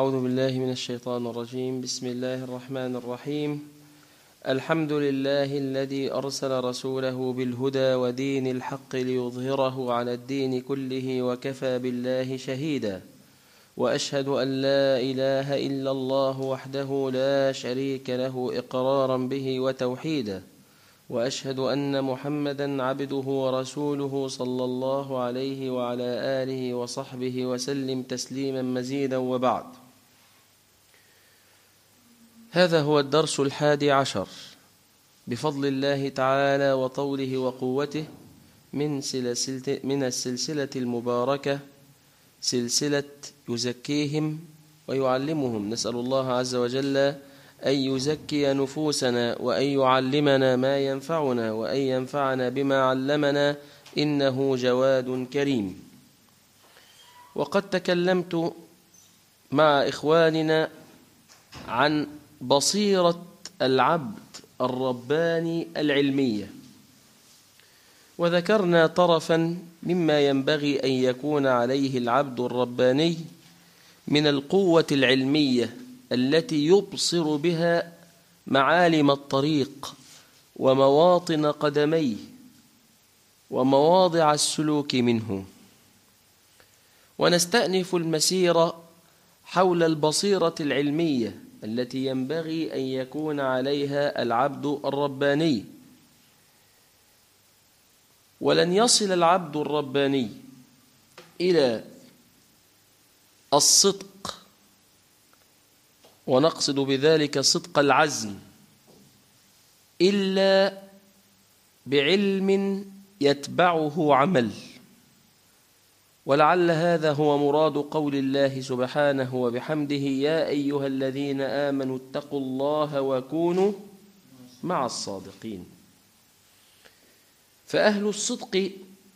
أعوذ بالله من الشيطان الرجيم بسم الله الرحمن الرحيم الحمد لله الذي أرسل رسوله بالهدى ودين الحق ليظهره على الدين كله وكفى بالله شهيدا وأشهد أن لا إله إلا الله وحده لا شريك له إقرارا به وتوحيدا وأشهد أن محمدا عبده ورسوله صلى الله عليه وعلى آله وصحبه وسلم تسليما مزيدا وبعد هذا هو الدرس الحادي عشر بفضل الله تعالى وطوله وقوته من سلسلة, من السلسلة المباركة سلسلة يزكيهم ويعلمهم نسأل الله عز وجل أن يزكي نفوسنا وأن يعلمنا ما ينفعنا وأن ينفعنا بما علمنا إنه جواد كريم وقد تكلمت مع إخواننا عن بصيرة العبد الرباني العلمية وذكرنا طرفا مما ينبغي أن يكون عليه العبد الرباني من القوة العلمية التي يبصر بها معالم الطريق ومواطن قدميه ومواضع السلوك منه ونستأنف المسيرة حول البصيرة العلمية التي ينبغي أن يكون عليها العبد الرباني ولن يصل العبد الرباني إلى الصدق ونقصد بذلك صدق العزم إلا بعلم يتبعه عمل ولعل هذا هو مراد قول الله سبحانه وبحمده يا أيها الذين آمنوا اتقوا الله وكونوا مع الصادقين فأهل الصدق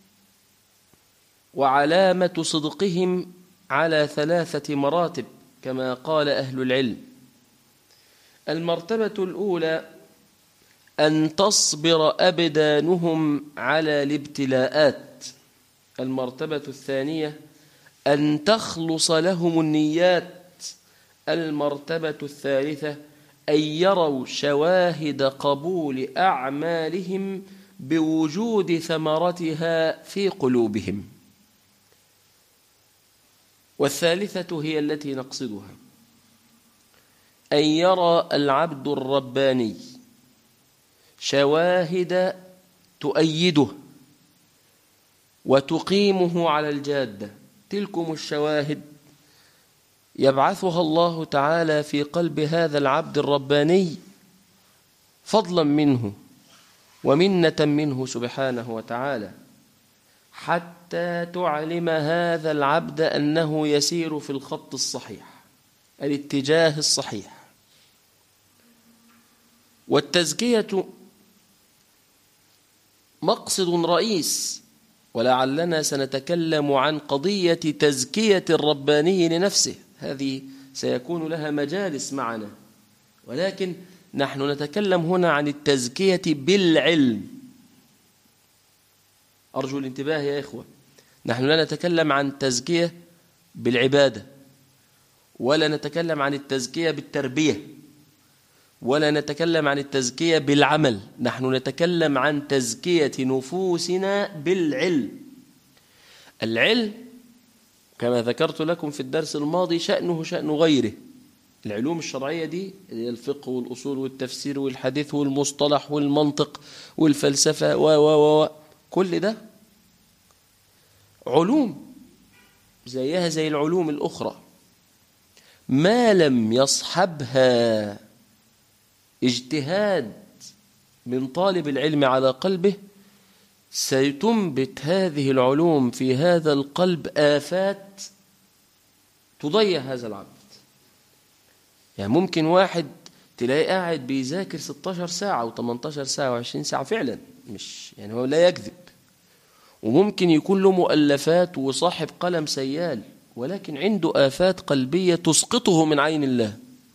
وعلامة صدقهم على ثلاثة مراتب كما قال أهل العلم المرتبة الأولى أن تصبر أبدانهم على الابتلاءات المرتبة الثانية أن تخلص لهم النيات المرتبة الثالثة أن يروا شواهد قبول أعمالهم بوجود ثمرتها في قلوبهم والثالثة هي التي نقصدها أن يرى العبد الرباني شواهد تؤيده وتقيمه على الجادة تلكم الشواهد يبعثها الله تعالى في قلب هذا العبد الرباني فضلا منه ومنة منه سبحانه وتعالى حتى تعلم هذا العبد أنه يسير في الخط الصحيح الاتجاه الصحيح والتزكية مقصد رئيس ولعلنا سنتكلم عن قضية تزكية الرباني لنفسه هذه سيكون لها مجالس معنا ولكن نحن نتكلم هنا عن التزكية بالعلم أرجو الانتباه يا إخوة نحن لا نتكلم عن تزكية بالعبادة ولا نتكلم عن التزكية بالتربية ولا نتكلم عن التزكية بالعمل نحن نتكلم عن تزكية نفوسنا بالعلم العلم كما ذكرت لكم في الدرس الماضي شأنه شأن غيره العلوم الشرعية دي الفقه والأصول والتفسير والحديث والمصطلح والمنطق والفلسفة و و و كل ده علوم زيها زي العلوم الأخرى ما لم يصحبها اجتهاد من طالب العلم على قلبه سيتنبت هذه العلوم في هذا القلب آفات تضيع هذا العبد يعني ممكن واحد تلاقيه قاعد بيذاكر 16 ساعة و18 ساعة و20 ساعة فعلا مش يعني هو لا يكذب وممكن يكون له مؤلفات وصاحب قلم سيال ولكن عنده آفات قلبية تسقطه من عين الله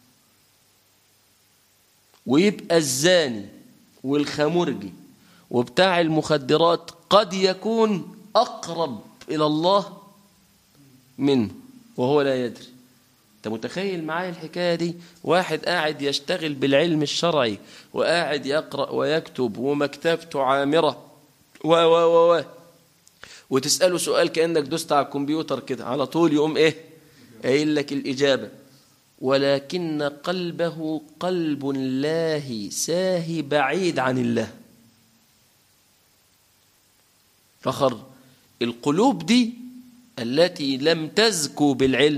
ويبقى الزاني والخمرجي وبتاع المخدرات قد يكون أقرب إلى الله منه وهو لا يدري انت متخيل معايا الحكايه دي واحد قاعد يشتغل بالعلم الشرعي وقاعد يقرا ويكتب ومكتبته عامره و و و و وتساله سؤال كانك دوست على الكمبيوتر كده على طول يقوم ايه قايل لك الاجابه ولكن قلبه قلب لاهي ساهي بعيد عن الله فخر القلوب دي التي لم تزكو بالعلم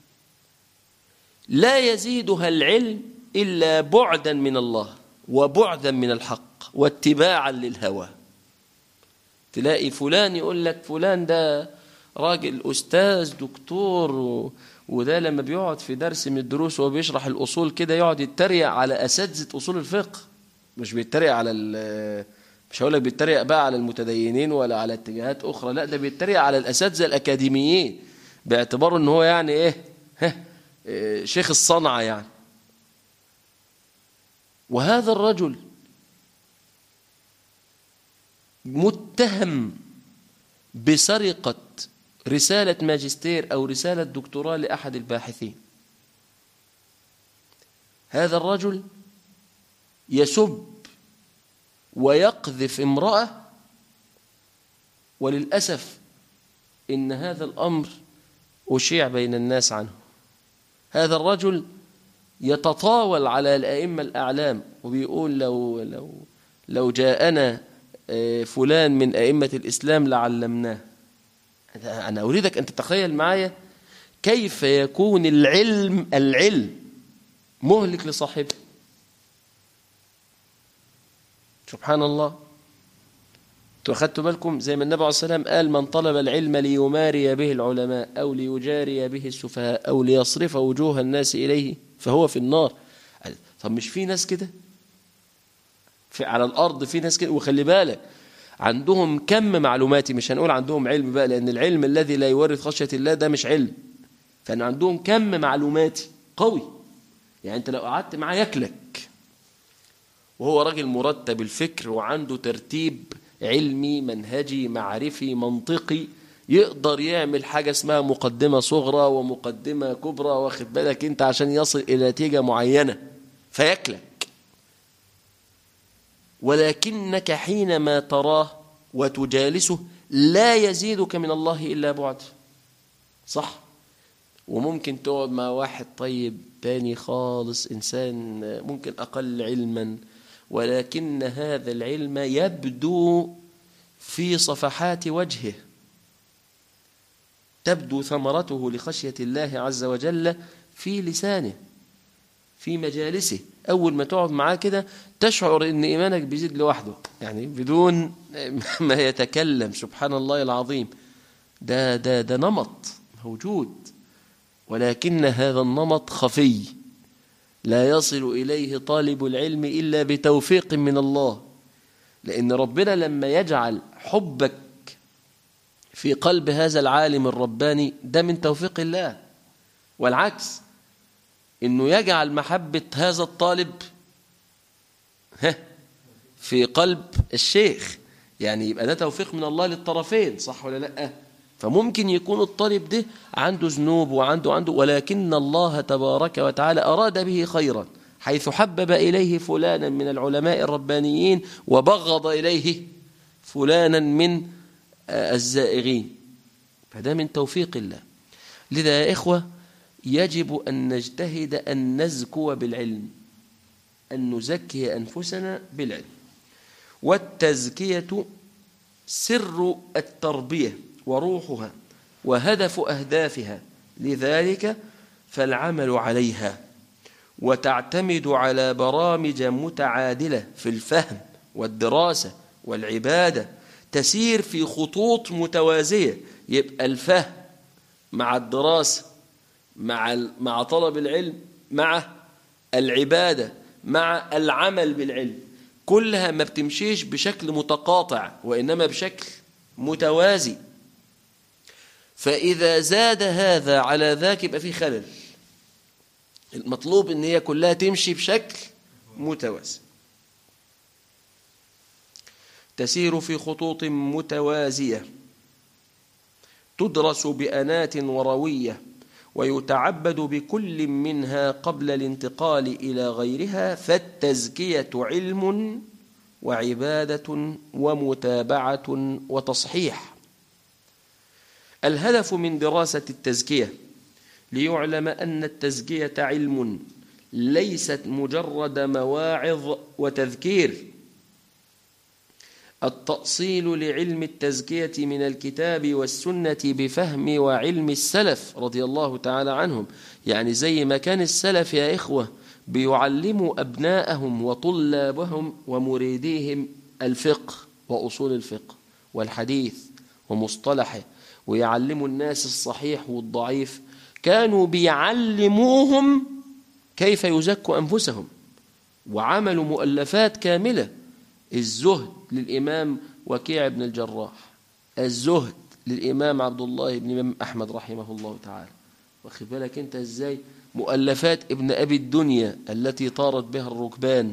لا يزيدها العلم إلا بعدا من الله وبعدا من الحق واتباعا للهوى تلاقي فلان يقول لك فلان ده راجل أستاذ دكتور و... وده لما بيقعد في درس من الدروس وهو بيشرح الأصول كده يقعد يتريق على أساتذة أصول الفقه مش بيتريق على ال... مش هقول لك بيتريق بقى على المتدينين ولا على اتجاهات أخرى لا ده بيتريق على الأساتذة الأكاديميين باعتباره إن هو يعني إيه ها إيه شيخ الصنعة يعني وهذا الرجل متهم بسرقة رسالة ماجستير أو رسالة دكتوراه لأحد الباحثين هذا الرجل يسب ويقذف امرأة وللأسف إن هذا الأمر أشيع بين الناس عنه هذا الرجل يتطاول على الأئمة الأعلام وبيقول لو لو لو جاءنا فلان من أئمة الإسلام لعلمناه أنا أريدك أن تتخيل معايا كيف يكون العلم العلم مهلك لصاحبه سبحان الله أخذتوا بالكم زي ما النبي عليه السلام قال من طلب العلم ليماري به العلماء أو ليجاري به السفهاء أو ليصرف وجوه الناس إليه فهو في النار طب مش في ناس كده في على الأرض في ناس كده وخلي بالك عندهم كم معلوماتي مش هنقول عندهم علم بقى لأن العلم الذي لا يورث خشية الله ده مش علم فأن عندهم كم معلوماتي قوي يعني أنت لو قعدت معاه يكلك وهو راجل مرتب الفكر وعنده ترتيب علمي منهجي معرفي منطقي يقدر يعمل حاجة اسمها مقدمة صغرى ومقدمة كبرى واخد بالك انت عشان يصل إلى نتيجة معينة فيكلك ولكنك حينما تراه وتجالسه لا يزيدك من الله إلا بعد صح وممكن تقعد مع واحد طيب تاني خالص إنسان ممكن أقل علما ولكن هذا العلم يبدو في صفحات وجهه تبدو ثمرته لخشية الله عز وجل في لسانه في مجالسه أول ما تقعد معاه كده تشعر إن إيمانك بيزيد لوحده يعني بدون ما يتكلم سبحان الله العظيم ده ده ده نمط موجود ولكن هذا النمط خفي لا يصل إليه طالب العلم إلا بتوفيق من الله لأن ربنا لما يجعل حبك في قلب هذا العالم الرباني ده من توفيق الله والعكس انه يجعل محبة هذا الطالب في قلب الشيخ يعني يبقى ده توفيق من الله للطرفين صح ولا لا فممكن يكون الطالب ده عنده ذنوب وعنده عنده ولكن الله تبارك وتعالى أراد به خيرا حيث حبب إليه فلانا من العلماء الربانيين وبغض إليه فلانا من الزائغين فده من توفيق الله لذا يا إخوة يجب أن نجتهد أن نزكو بالعلم أن نزكي أنفسنا بالعلم والتزكية سر التربية وروحها وهدف أهدافها لذلك فالعمل عليها وتعتمد على برامج متعادلة في الفهم والدراسة والعبادة تسير في خطوط متوازية يبقى الفهم مع الدراسة مع مع طلب العلم مع العبادة مع العمل بالعلم كلها ما بتمشيش بشكل متقاطع وإنما بشكل متوازي فإذا زاد هذا على ذاك يبقى في خلل المطلوب ان هي كلها تمشي بشكل متوازي تسير في خطوط متوازية تدرس بأنات وروية ويتعبد بكل منها قبل الانتقال إلى غيرها فالتزكية علم وعبادة ومتابعة وتصحيح الهدف من دراسة التزكية ليعلم أن التزكية علم ليست مجرد مواعظ وتذكير التأصيل لعلم التزكية من الكتاب والسنة بفهم وعلم السلف رضي الله تعالى عنهم يعني زي ما كان السلف يا إخوة بيعلموا أبناءهم وطلابهم ومريديهم الفقه وأصول الفقه والحديث ومصطلحه ويعلموا الناس الصحيح والضعيف كانوا بيعلموهم كيف يزكوا أنفسهم وعملوا مؤلفات كاملة الزهد للإمام وكيع بن الجراح الزهد للإمام عبد الله بن إمام أحمد رحمه الله تعالى واخد بالك أنت إزاي مؤلفات ابن أبي الدنيا التي طارت بها الركبان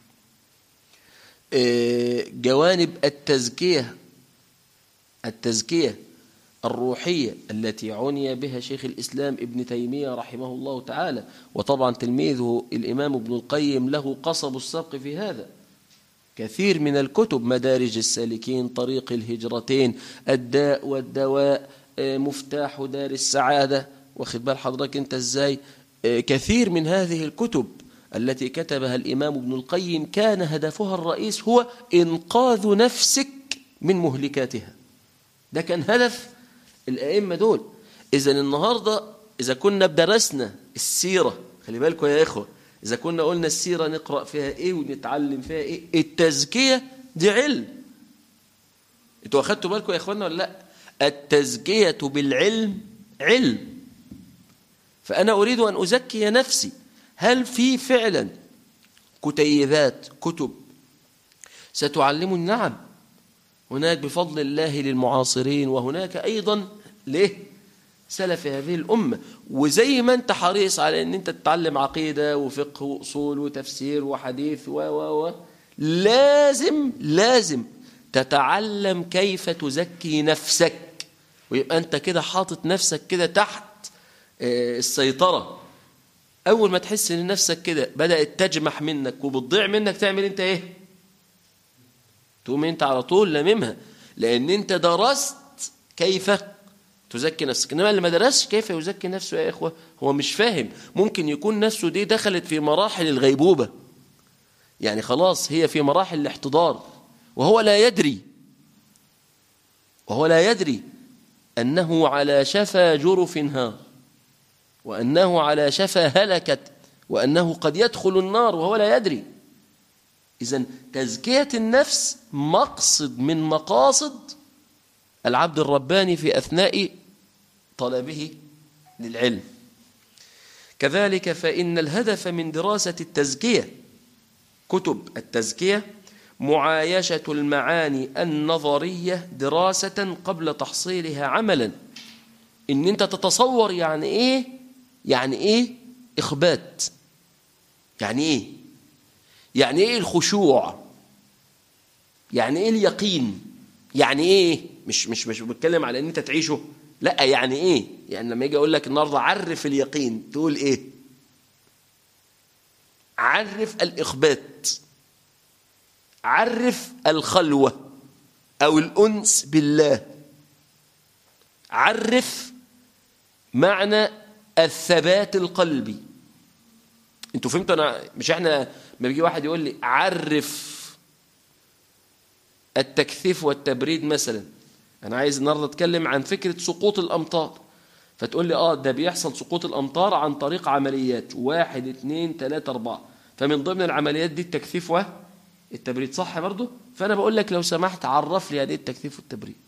جوانب التزكية التزكية الروحية التي عني بها شيخ الإسلام ابن تيمية رحمه الله تعالى وطبعا تلميذه الإمام ابن القيم له قصب السبق في هذا كثير من الكتب مدارج السالكين طريق الهجرتين الداء والدواء مفتاح دار السعادة واخد بال حضرتك انت ازاي كثير من هذه الكتب التي كتبها الإمام ابن القيم كان هدفها الرئيس هو إنقاذ نفسك من مهلكاتها ده كان هدف الأئمة دول إذا النهاردة إذا كنا بدرسنا السيرة خلي بالكم يا إخوة إذا كنا قلنا السيرة نقرأ فيها إيه ونتعلم فيها إيه التزكية دي علم انتوا أخدتوا بالكم يا إخوانا ولا لا التزكية بالعلم علم فأنا أريد أن أزكي نفسي هل في فعلا كتيبات كتب ستعلمني نعم هناك بفضل الله للمعاصرين وهناك أيضا ليه سلف هذه الأمة وزي ما أنت حريص على أن أنت تتعلم عقيدة وفقه وأصول وتفسير وحديث و و و لازم لازم تتعلم كيف تزكي نفسك ويبقى أنت كده حاطط نفسك كده تحت السيطرة أول ما تحس أن نفسك كده بدأت تجمح منك وبتضيع منك تعمل أنت إيه تقوم أنت على طول لممها لأن أنت درست كيف تزكي نفسك إنما اللي ما درسش كيف يزكي نفسه يا إخوة هو مش فاهم ممكن يكون نفسه دي دخلت في مراحل الغيبوبة يعني خلاص هي في مراحل الاحتضار وهو لا يدري وهو لا يدري أنه على شفا جرف نهار وأنه على شفا هلكت وأنه قد يدخل النار وهو لا يدري إذا تزكية النفس مقصد من مقاصد العبد الرباني في أثناء طلبه للعلم كذلك فإن الهدف من دراسة التزكية كتب التزكية معايشة المعاني النظرية دراسة قبل تحصيلها عملا إن أنت تتصور يعني إيه يعني إيه إخبات يعني إيه يعني إيه الخشوع يعني إيه اليقين يعني إيه مش مش مش بتكلم على إن أنت تعيشه لا يعني إيه يعني لما يجي أقول لك النهاردة عرف اليقين تقول إيه عرف الإخبات عرف الخلوة أو الأنس بالله عرف معنى الثبات القلبي انتوا فهمتوا انا مش احنا لما بيجي واحد يقول لي عرف التكثيف والتبريد مثلا انا عايز النهارده اتكلم عن فكره سقوط الامطار فتقول لي اه ده بيحصل سقوط الامطار عن طريق عمليات واحد اثنين ثلاثة اربعة فمن ضمن العمليات دي التكثيف والتبريد صح برضه فانا بقول لك لو سمحت عرف لي يعني ايه التكثيف والتبريد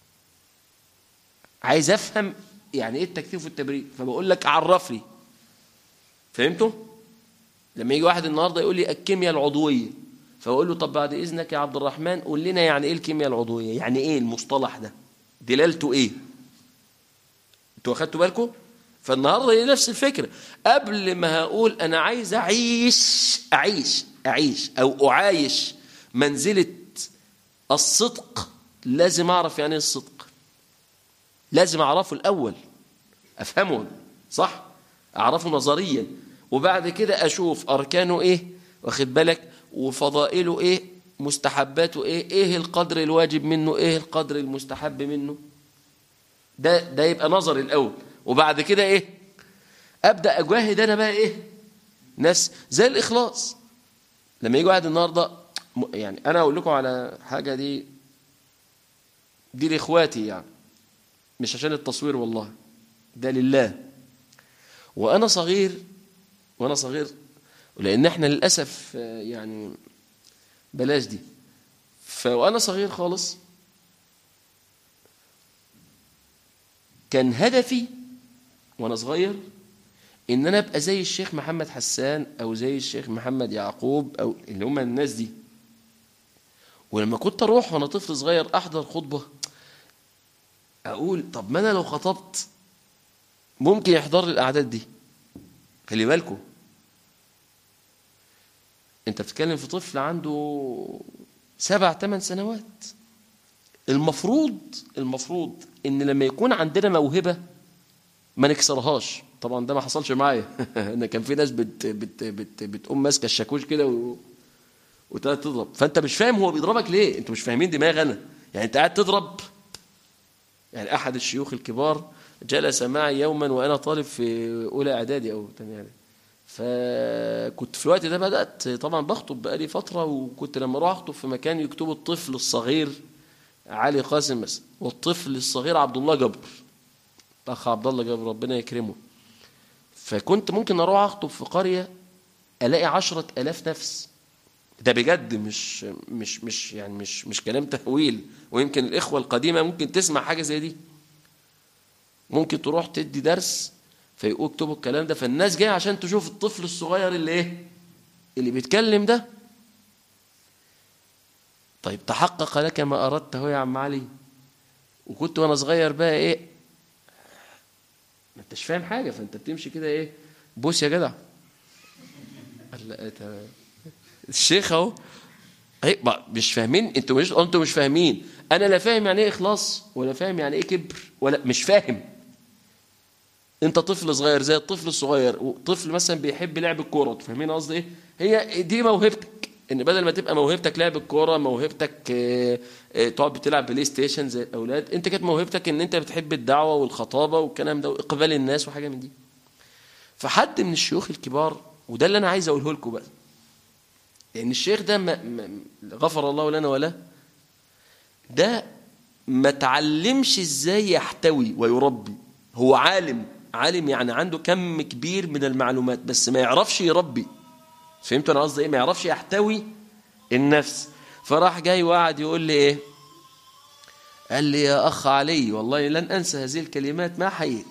عايز افهم يعني ايه التكثيف والتبريد فبقول لك عرف لي فهمتوا لما يجي واحد النهارده يقول لي الكيمياء العضويه فاقول له طب بعد اذنك يا عبد الرحمن قول لنا يعني ايه الكيمياء العضويه يعني ايه المصطلح ده دلالته ايه انتوا اخدتوا بالكم فالنهارده هي نفس الفكره قبل ما هقول انا عايز اعيش اعيش اعيش او اعايش منزله الصدق لازم اعرف يعني ايه الصدق لازم اعرفه الاول افهمه صح اعرفه نظريا وبعد كده اشوف اركانه ايه واخد بالك وفضائله ايه مستحباته ايه ايه القدر الواجب منه ايه القدر المستحب منه ده ده يبقى نظري الاول وبعد كده ايه ابدا اجاهد انا بقى ايه ناس زي الاخلاص لما يجي واحد النهارده يعني انا اقول لكم على حاجه دي دي لاخواتي يعني مش عشان التصوير والله ده لله وانا صغير وانا صغير لان احنا للاسف يعني بلاش دي فوانا صغير خالص كان هدفي وانا صغير ان انا ابقى زي الشيخ محمد حسان او زي الشيخ محمد يعقوب او اللي هم الناس دي ولما كنت اروح وانا طفل صغير احضر خطبه اقول طب ما انا لو خطبت ممكن يحضر لي الاعداد دي خلي بالكم انت بتتكلم في طفل عنده سبع ثمان سنوات المفروض المفروض ان لما يكون عندنا موهبه ما نكسرهاش طبعا ده ما حصلش معايا ان كان في ناس بت بت بت بتقوم ماسكه الشاكوش كده و... وتقعد تضرب فانت مش فاهم هو بيضربك ليه انتوا مش فاهمين دماغ انا يعني انت قاعد تضرب يعني احد الشيوخ الكبار جلس معي يوما وانا طالب في اولى اعدادي او ثانيه اعدادي فكنت في الوقت ده بدات طبعا بخطب بقالي فتره وكنت لما اروح اخطب في مكان يكتبوا الطفل الصغير علي قاسم مثلا والطفل الصغير عبد الله جبر الاخ عبد الله جبر ربنا يكرمه فكنت ممكن اروح اخطب في قريه الاقي عشرة الاف نفس ده بجد مش مش مش يعني مش مش كلام تهويل ويمكن الاخوه القديمه ممكن تسمع حاجه زي دي ممكن تروح تدي درس فيقول اكتبوا الكلام ده فالناس جايه عشان تشوف الطفل الصغير اللي ايه اللي بيتكلم ده طيب تحقق لك ما اردته يا عم علي وكنت وانا صغير بقى ايه ما انتش فاهم حاجه فانت بتمشي كده ايه بوس يا جدع لا تمام الشيخ اهو ايه مش فاهمين انتوا مش انتوا مش فاهمين انا لا فاهم يعني ايه اخلاص ولا فاهم يعني ايه كبر ولا مش فاهم انت طفل صغير زي الطفل الصغير طفل مثلا بيحب لعب الكوره فاهمين قصدي ايه هي دي موهبتك ان بدل ما تبقى موهبتك لعب الكوره موهبتك اه اه تقعد بتلعب بلاي ستيشن زي الاولاد انت كانت موهبتك ان انت بتحب الدعوه والخطابه والكلام ده واقبال الناس وحاجه من دي فحد من الشيوخ الكبار وده اللي انا عايز اقوله لكم بقى لان الشيخ ده ما ما غفر الله لنا وله ده ما تعلمش ازاي يحتوي ويربي هو عالم عالم يعني عنده كم كبير من المعلومات بس ما يعرفش يربي فهمتوا انا قصدي ايه ما يعرفش يحتوي النفس فراح جاي وقعد يقول لي ايه قال لي يا اخ علي والله لن انسى هذه الكلمات ما حييت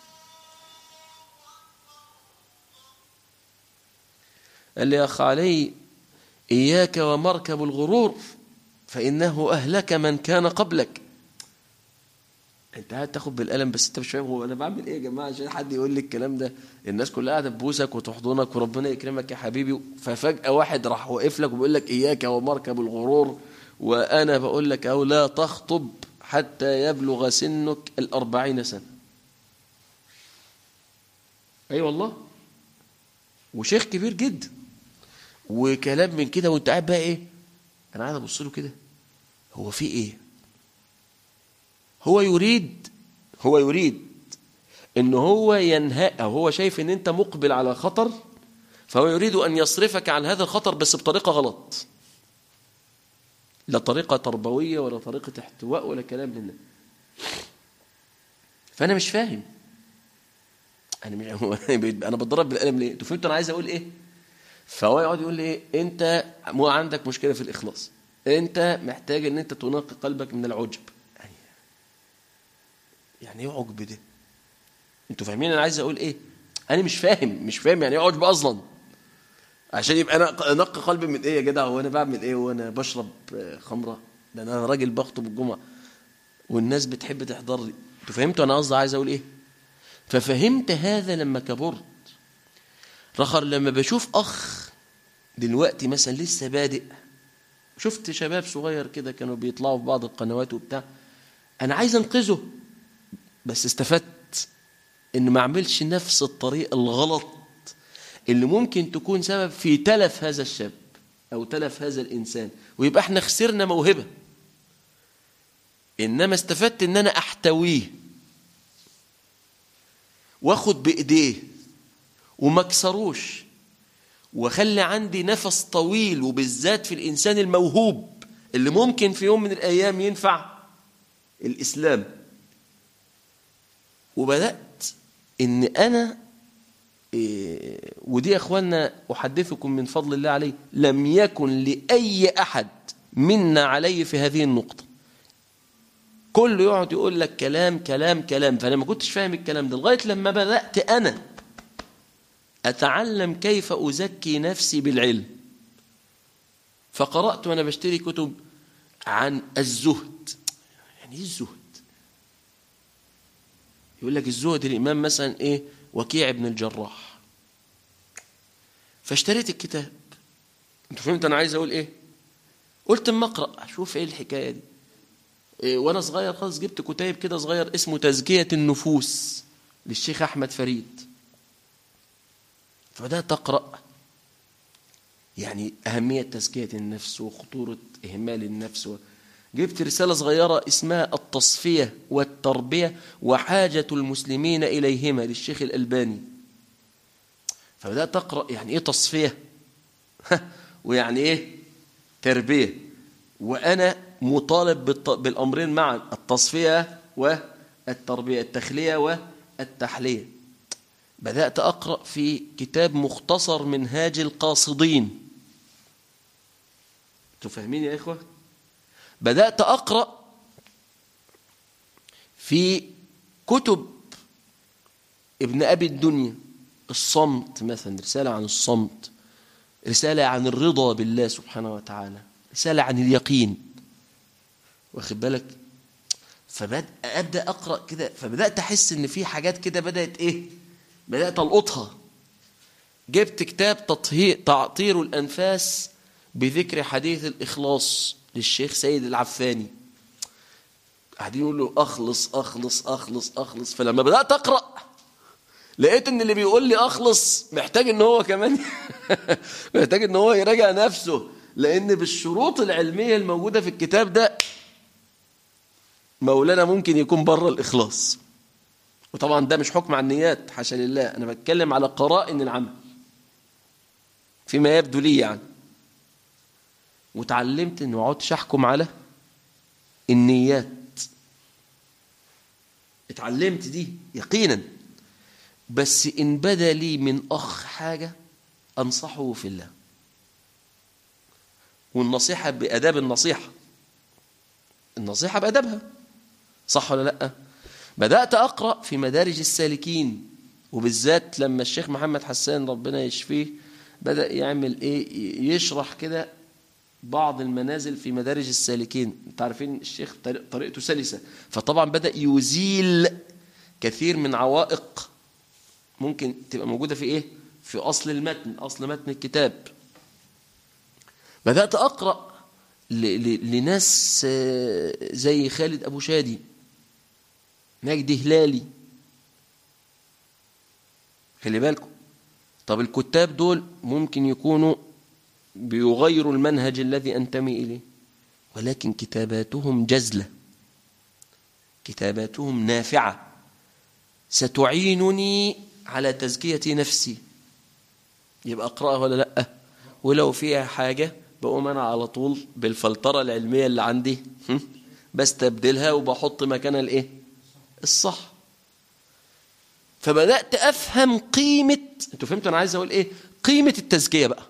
قال لي يا اخ علي اياك ومركب الغرور فانه اهلك من كان قبلك انت قاعد تاخد بالقلم بس انت مش فاهم هو انا بعمل ايه يا جماعه عشان حد يقول لي الكلام ده الناس كلها قاعده تبوسك وتحضنك وربنا يكرمك يا حبيبي ففجاه واحد راح واقف لك وبيقول لك اياك ومركب الغرور وانا بقول لك او لا تخطب حتى يبلغ سنك الأربعين سنه اي أيوة والله وشيخ كبير جدا وكلام من كده وانت قاعد بقى ايه انا قاعد ابص له كده هو في ايه هو يريد هو يريد ان هو ينهى او هو شايف ان انت مقبل على خطر فهو يريد ان يصرفك عن هذا الخطر بس بطريقه غلط لا طريقه تربويه ولا طريقه احتواء ولا كلام من ده فانا مش فاهم انا مش انا بتضرب بالقلم ليه انتوا فهمتوا انا عايز اقول ايه فهو يقعد يقول لي ايه انت مو عندك مشكله في الاخلاص انت محتاج ان انت تنقي قلبك من العجب يعني ايه عجب ده انتوا فاهمين انا عايز اقول ايه انا مش فاهم مش فاهم يعني ايه عجب اصلا عشان يبقى انا انقي قلبي من ايه يا جدع وانا بعمل ايه وانا بشرب خمره ده انا راجل بخطب الجمعه والناس بتحب تحضر لي انتوا فهمتوا انا قصدي عايز اقول ايه ففهمت هذا لما كبرت رخر لما بشوف اخ دلوقتي مثلا لسه بادئ شفت شباب صغير كده كانوا بيطلعوا في بعض القنوات وبتاع انا عايز انقذه بس استفدت ان ما اعملش نفس الطريق الغلط اللي ممكن تكون سبب في تلف هذا الشاب او تلف هذا الانسان ويبقى احنا خسرنا موهبه انما استفدت ان انا احتويه واخد بايديه وما اكسروش واخلي عندي نفس طويل وبالذات في الانسان الموهوب اللي ممكن في يوم من الايام ينفع الاسلام وبدات ان انا إيه ودي يا اخوانا احدثكم من فضل الله عليه لم يكن لاي احد منا عليه في هذه النقطه كله يقعد يقول لك كلام كلام كلام فانا ما كنتش فاهم الكلام ده لغايه لما بدات انا اتعلم كيف ازكي نفسي بالعلم فقرات وانا بشتري كتب عن الزهد يعني ايه الزهد يقول لك الزهد الامام مثلا ايه وكيع بن الجراح فاشتريت الكتاب انت فهمت انا عايز اقول ايه قلت اما اقرا اشوف ايه الحكايه دي إيه وانا صغير خالص جبت كتيب كده صغير اسمه تزكيه النفوس للشيخ احمد فريد فبدات اقرا يعني اهميه تزكيه النفس وخطوره اهمال النفس و... جبت رسالة صغيرة اسمها التصفية والتربية وحاجة المسلمين إليهما للشيخ الألباني فبدأت أقرأ يعني إيه تصفية ويعني إيه تربية وأنا مطالب بالأمرين معا التصفية والتربية التخلية والتحلية بدأت أقرأ في كتاب مختصر منهاج القاصدين تفهمين يا إخوة؟ بدأت أقرأ في كتب ابن أبي الدنيا الصمت مثلا رسالة عن الصمت رسالة عن الرضا بالله سبحانه وتعالى رسالة عن اليقين واخد بالك فبدأ أبدأ أقرأ كده فبدأت أحس إن في حاجات كده بدأت إيه بدأت ألقطها جبت كتاب تطهير تعطير الأنفاس بذكر حديث الإخلاص للشيخ سيد العفاني قاعدين يقولوا اخلص اخلص اخلص اخلص فلما بدات اقرا لقيت ان اللي بيقول لي اخلص محتاج ان هو كمان محتاج ان هو يراجع نفسه لان بالشروط العلميه الموجوده في الكتاب ده مولانا ممكن يكون بره الاخلاص وطبعا ده مش حكم على النيات حاشا لله انا بتكلم على قرائن العمل فيما يبدو لي يعني وتعلمت انه ما اقعدش احكم على النيات اتعلمت دي يقينا بس ان بدا لي من اخ حاجه انصحه في الله والنصيحه باداب النصيحه النصيحه بادابها صح ولا لا بدات اقرا في مدارج السالكين وبالذات لما الشيخ محمد حسان ربنا يشفيه بدا يعمل ايه يشرح كده بعض المنازل في مدارج السالكين انت عارفين الشيخ طريقته سلسة فطبعا بدأ يزيل كثير من عوائق ممكن تبقى موجودة في ايه في أصل المتن أصل متن الكتاب بدأت أقرأ لناس زي خالد أبو شادي مجدي هلالي خلي بالكم طب الكتاب دول ممكن يكونوا بيغيروا المنهج الذي أنتمي إليه ولكن كتاباتهم جزلة كتاباتهم نافعة ستعينني على تزكية نفسي يبقى أقرأها ولا لأ ولو فيها حاجة بقوم أنا على طول بالفلترة العلمية اللي عندي بستبدلها وبحط مكانها الإيه الصح فبدأت أفهم قيمة أنتوا فهمتوا أنا عايز أقول إيه قيمة التزكية بقى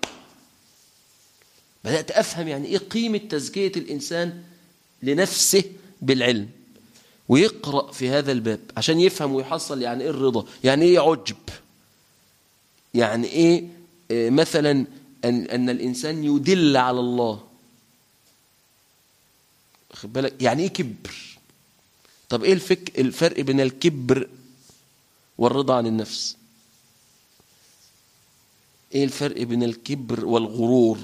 بدأت أفهم يعني إيه قيمة تزكية الإنسان لنفسه بالعلم ويقرأ في هذا الباب عشان يفهم ويحصل يعني إيه الرضا يعني إيه عجب يعني إيه مثلا أن, أن الإنسان يدل على الله خد بالك يعني إيه كبر طب إيه الفك الفرق بين الكبر والرضا عن النفس إيه الفرق بين الكبر والغرور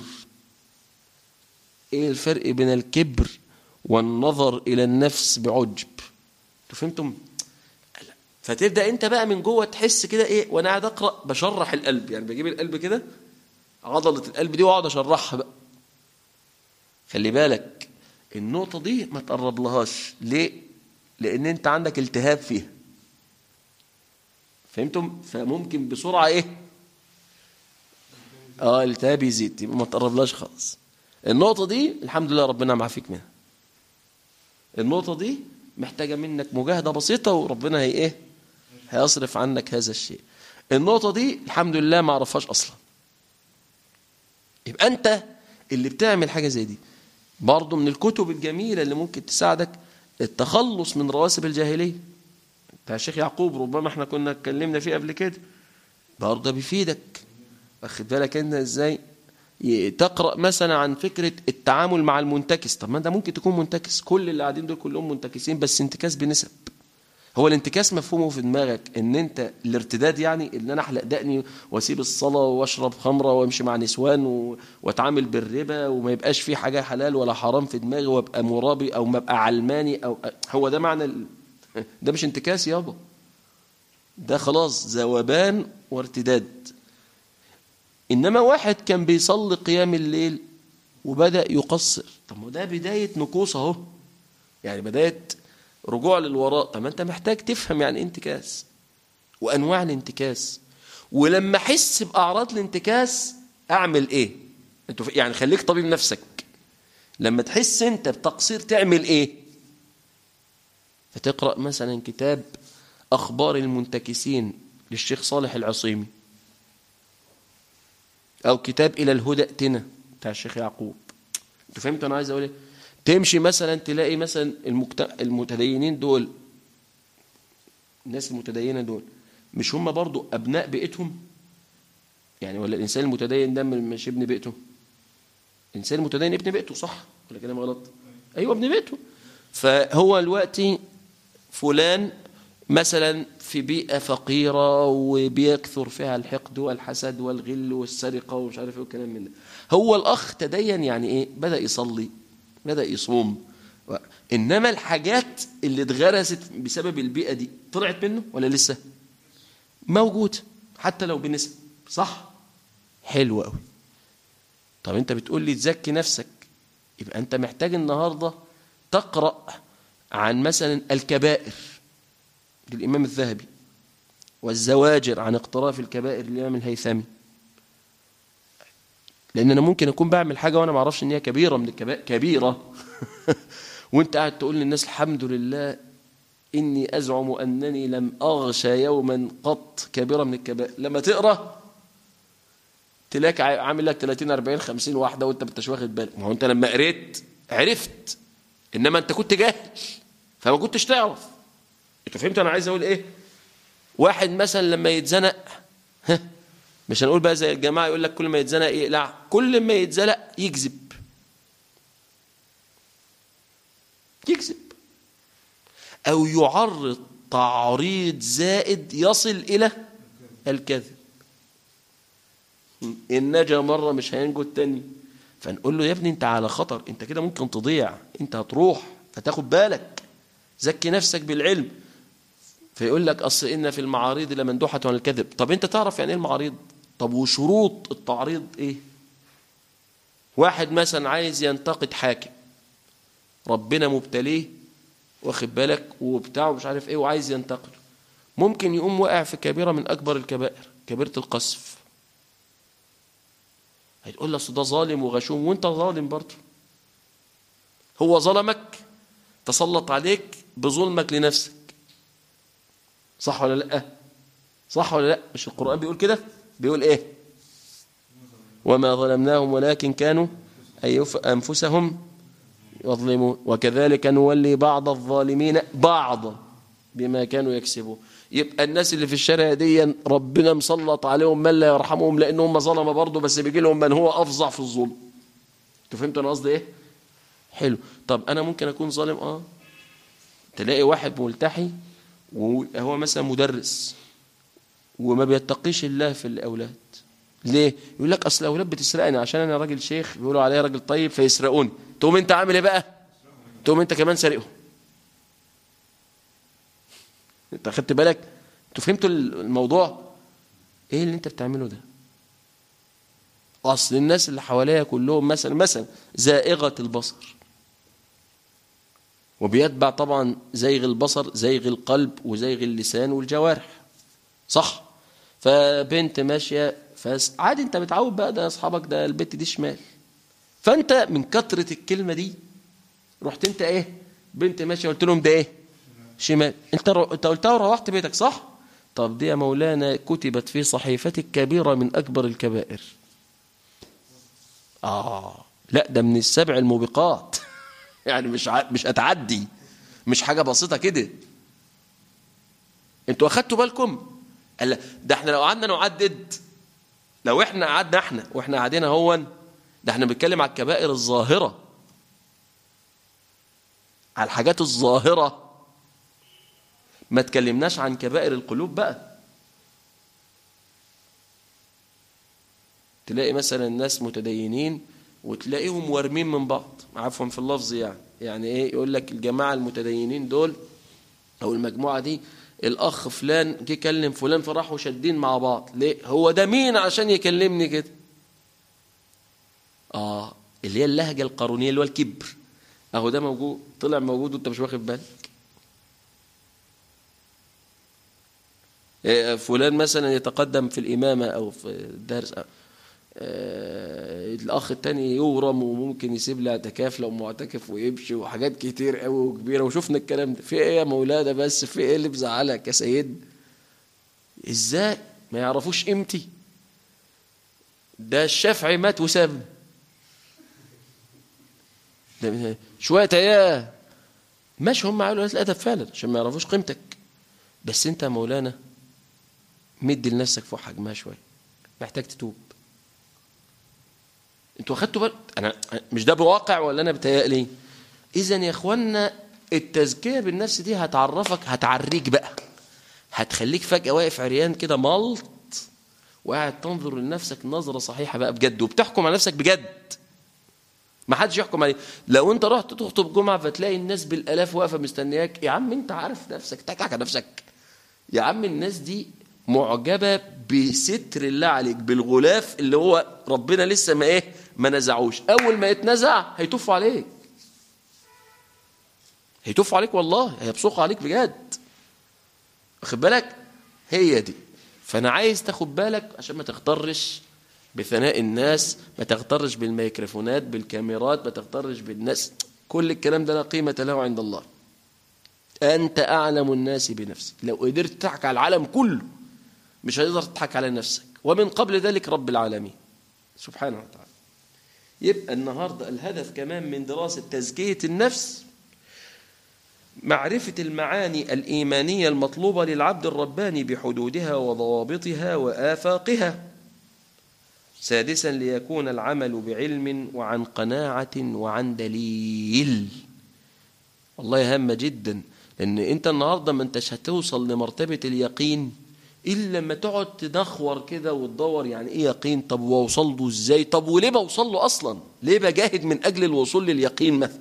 ايه الفرق بين الكبر والنظر الى النفس بعجب انتوا فهمتم فتبدا انت بقى من جوه تحس كده ايه وانا قاعد اقرا بشرح القلب يعني بجيب القلب كده عضله القلب دي واقعد اشرحها بقى خلي بالك النقطه دي ما تقرب لهاش ليه لان انت عندك التهاب فيها فهمتم فممكن بسرعه ايه اه التهاب يزيد يبقى ما تقربلاش خالص النقطه دي الحمد لله ربنا معافيك منها النقطه دي محتاجه منك مجاهده بسيطه وربنا هي ايه هيصرف عنك هذا الشيء النقطه دي الحمد لله ما اعرفهاش اصلا يبقى انت اللي بتعمل حاجه زي دي برضه من الكتب الجميله اللي ممكن تساعدك التخلص من رواسب الجاهليه بتاع الشيخ يعقوب ربما احنا كنا اتكلمنا فيه قبل كده برضه بيفيدك واخد بالك انت ازاي تقرا مثلا عن فكره التعامل مع المنتكس طب ما ده ممكن تكون منتكس كل اللي قاعدين دول كلهم منتكسين بس انتكاس بنسب هو الانتكاس مفهومه في دماغك ان انت الارتداد يعني ان انا احلق دقني واسيب الصلاه واشرب خمره وامشي مع نسوان و... واتعامل بالربا وما يبقاش في حاجه حلال ولا حرام في دماغي وابقى مرابي او ما ابقى علماني او هو ده معنى ال... ده مش انتكاس يابا ده خلاص ذوبان وارتداد إنما واحد كان بيصلي قيام الليل وبدأ يقصر طب ما ده بداية نكوص أهو يعني بداية رجوع للوراء طب ما أنت محتاج تفهم يعني انتكاس وأنواع الانتكاس ولما أحس بأعراض الانتكاس أعمل إيه أنتوا يعني خليك طبيب نفسك لما تحس أنت بتقصير تعمل إيه فتقرأ مثلا كتاب أخبار المنتكسين للشيخ صالح العصيمي أو كتاب إلى الهدى ائتنا بتاع الشيخ يعقوب أنتوا فهمتوا أنا عايز أقول إيه؟ تمشي مثلا تلاقي مثلا المكت... المتدينين دول الناس المتدينة دول مش هم برضو أبناء بيئتهم يعني ولا الإنسان المتدين ده مش ابن بيئته الإنسان المتدين ابن بيئته صح ولا كلام غلط أيوة ابن بيئته فهو دلوقتي فلان مثلا في بيئة فقيرة وبيكثر فيها الحقد والحسد والغل والسرقة ومش عارف ايه والكلام من ده هو الأخ تدين يعني ايه بدأ يصلي بدأ يصوم إنما الحاجات اللي اتغرست بسبب البيئة دي طلعت منه ولا لسه موجود حتى لو بنسب صح حلو قوي طب انت بتقول لي تزكي نفسك يبقى انت محتاج النهارده تقرأ عن مثلا الكبائر للإمام الذهبي والزواجر عن اقتراف الكبائر للإمام الهيثمي لأن أنا ممكن أكون بعمل حاجة وأنا ما أعرفش إن هي كبيرة من الكبائر كبيرة وأنت قاعد تقول للناس الحمد لله إني أزعم أنني لم أغشى يوما قط كبيرة من الكبائر لما تقرأ تلاقيك عامل لك 30 40 50 واحدة وأنت ما انتش واخد بالك ما هو أنت لما قريت عرفت إنما أنت كنت جاهل فما كنتش تعرف انت فهمت انا عايز اقول ايه واحد مثلا لما يتزنق ها مش هنقول بقى زي الجماعه يقول لك كل ما يتزنق يقلع كل ما يتزنق يكذب يكذب او يعرض تعريض زائد يصل الى الكذب ان نجا مره مش هينجو التاني فنقول له يا ابني انت على خطر انت كده ممكن تضيع انت هتروح فتاخد بالك زكي نفسك بالعلم فيقول لك أصل إن في المعاريض لمندوحة عن الكذب طب أنت تعرف يعني إيه المعاريض طب وشروط التعريض إيه واحد مثلا عايز ينتقد حاكم ربنا مبتليه واخد بالك وبتاعه مش عارف إيه وعايز ينتقد ممكن يقوم واقع في كبيرة من أكبر الكبائر كبيرة القذف هتقول له أصل ده ظالم وغشوم وأنت ظالم برضه هو ظلمك تسلط عليك بظلمك لنفسك صح ولا لا صح ولا لا مش القرآن بيقول كده بيقول ايه وما ظلمناهم ولكن كانوا أي أنفسهم يظلمون وكذلك نولي بعض الظالمين بعضا بما كانوا يكسبون يبقى الناس اللي في الشارع دي ربنا مسلط عليهم من لا يرحمهم لانهم ظلمه برضه بس بيجي لهم من هو افظع في الظلم انتوا فهمتوا انا قصدي ايه حلو طب انا ممكن اكون ظالم اه تلاقي واحد ملتحي وهو مثلا مدرس وما بيتقيش الله في الاولاد ليه يقول لك اصل الاولاد بتسرقني عشان انا راجل شيخ بيقولوا عليا راجل طيب فيسرقوني تقوم انت عامل ايه بقى تقوم انت كمان سارقهم انت خدت بالك انتوا فهمتوا الموضوع ايه اللي انت بتعمله ده اصل الناس اللي حواليا كلهم مثلا مثلا زائغه البصر وبيتبع طبعا زيغ البصر زيغ القلب وزيغ اللسان والجوارح صح فبنت ماشيه فس عادي انت متعود بقى ده اصحابك ده البت دي شمال فانت من كثره الكلمه دي رحت انت ايه بنت ماشيه قلت لهم ده ايه شمال انت رو... انت قلتها وروحت بيتك صح طب دي يا مولانا كتبت في صحيفتك كبيره من اكبر الكبائر اه لا ده من السبع الموبقات يعني مش ع... مش هتعدي مش حاجه بسيطه كده انتوا اخدتوا بالكم قال ده احنا لو قعدنا نعدد لو احنا قعدنا احنا واحنا قاعدين اهون ده احنا بنتكلم على الكبائر الظاهره على الحاجات الظاهره ما تكلمناش عن كبائر القلوب بقى تلاقي مثلا ناس متدينين وتلاقيهم وارمين من بعض عفوا في اللفظ يعني يعني ايه يقول لك الجماعه المتدينين دول او المجموعه دي الاخ فلان جه كلم فلان فراحوا شادين مع بعض ليه هو ده مين عشان يكلمني كده اه اللي هي اللهجه القارونيه اللي هو الكبر اهو ده موجود طلع موجود وانت مش واخد بالك إيه فلان مثلا يتقدم في الامامه او في الدرس آه الاخ التاني يورم وممكن يسيب لي اعتكاف لو معتكف ويمشي وحاجات كتير قوي وكبيره وشفنا الكلام ده في ايه يا مولانا بس في ايه اللي مزعلك يا سيد ازاي ما يعرفوش قيمتي ده الشافعي مات وساب شويه اياه ماشي هم عملوا الادب فعلا عشان ما يعرفوش قيمتك بس انت يا مولانا مد لنفسك فوق حجمها شويه محتاج تتوب انتوا اخدتوا بالك انا مش ده بواقع ولا انا بتهيألي اذا يا اخوانا التزكيه بالنفس دي هتعرفك هتعريك بقى هتخليك فجاه واقف عريان كده ملط وقاعد تنظر لنفسك نظره صحيحه بقى بجد وبتحكم على نفسك بجد ما حدش يحكم عليك لو انت رحت تخطب جمعه فتلاقي الناس بالالاف واقفه مستنياك يا عم انت عارف نفسك تكعك على نفسك يا عم الناس دي معجبه بستر الله عليك بالغلاف اللي هو ربنا لسه ما ايه ما نزعوش اول ما يتنزع هيتوفوا عليك هيتوفوا عليك والله هيبصقوا عليك بجد واخد بالك هي دي فانا عايز تاخد بالك عشان ما تغترش بثناء الناس ما تغترش بالميكروفونات بالكاميرات ما تغترش بالناس كل الكلام ده لا قيمة له عند الله أنت أعلم الناس بنفسك لو قدرت تضحك على العالم كله مش هتقدر تضحك على نفسك ومن قبل ذلك رب العالمين سبحانه وتعالى يبقى النهاردة الهدف كمان من دراسة تزكية النفس معرفة المعاني الإيمانية المطلوبة للعبد الرباني بحدودها وضوابطها وآفاقها سادسا ليكون العمل بعلم وعن قناعة وعن دليل والله هامة جدا لأن أنت النهاردة ما أنتش هتوصل لمرتبة اليقين إلا لما تقعد تنخور كده وتدور يعني إيه يقين طب وأوصل له إزاي طب وليه بوصل له أصلا ليه بجاهد من أجل الوصول لليقين مثلا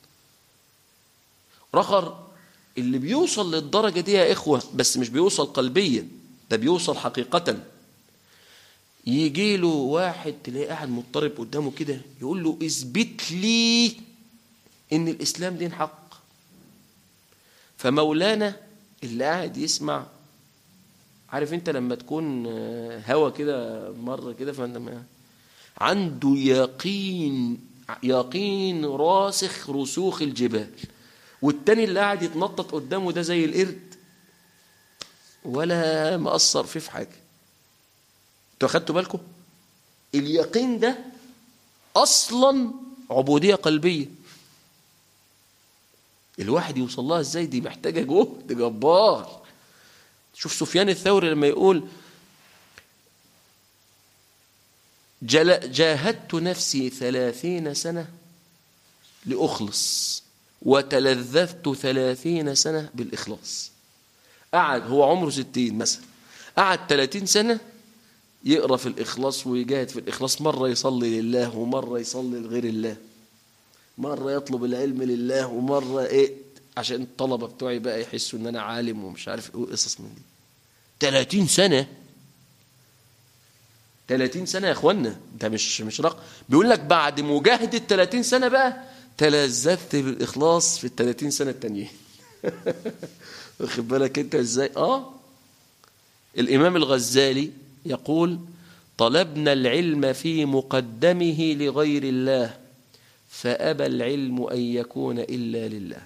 رخر اللي بيوصل للدرجة دي يا إخوة بس مش بيوصل قلبيا ده بيوصل حقيقة يجي له واحد تلاقيه قاعد مضطرب قدامه كده يقول له اثبت لي ان الاسلام دين حق فمولانا اللي قاعد يسمع عارف انت لما تكون هوا كده مره كده فانت عنده يقين يقين راسخ رسوخ الجبال والتاني اللي قاعد يتنطط قدامه ده زي القرد ولا مأثر فيه في حاجه انتوا اخدتوا بالكم اليقين ده اصلا عبوديه قلبيه الواحد يوصل لها ازاي دي محتاجه جهد جبار شوف سفيان الثوري لما يقول جاهدت نفسي ثلاثين سنة لأخلص وتلذذت ثلاثين سنة بالإخلاص قعد هو عمره ستين مثلا قعد ثلاثين سنة يقرا في الاخلاص ويجاهد في الاخلاص مره يصلي لله ومره يصلي لغير الله مره يطلب العلم لله ومره ايه عشان الطلبه بتوعي بقى يحسوا ان انا عالم ومش عارف ايه قصص من دي 30 سنة 30 سنة يا اخوانا ده مش مش رقم بيقول لك بعد مجاهدة 30 سنة بقى تلذذت بالإخلاص في ال 30 سنة التانيين واخد بالك انت ازاي اه الإمام الغزالي يقول طلبنا العلم في مقدمه لغير الله فأبى العلم أن يكون إلا لله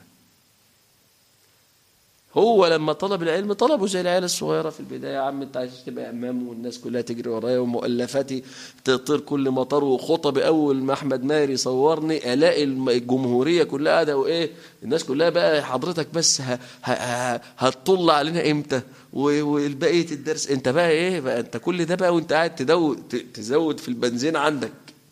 هو لما طلب العلم طلبه زي العيال الصغيره في البدايه يا عم انت عايز تبقى امام والناس كلها تجري ورايا ومؤلفاتي تطير كل مطار وخطبي اول ما احمد ماهر يصورني الاقي الجمهوريه كلها قاعده وايه الناس كلها بقى حضرتك بس ه- ه- ه- هتطل علينا امتى و- والبقيه الدرس انت بقى ايه بقى انت كل ده بقى وانت قاعد تدو- ت- تزود في البنزين عندك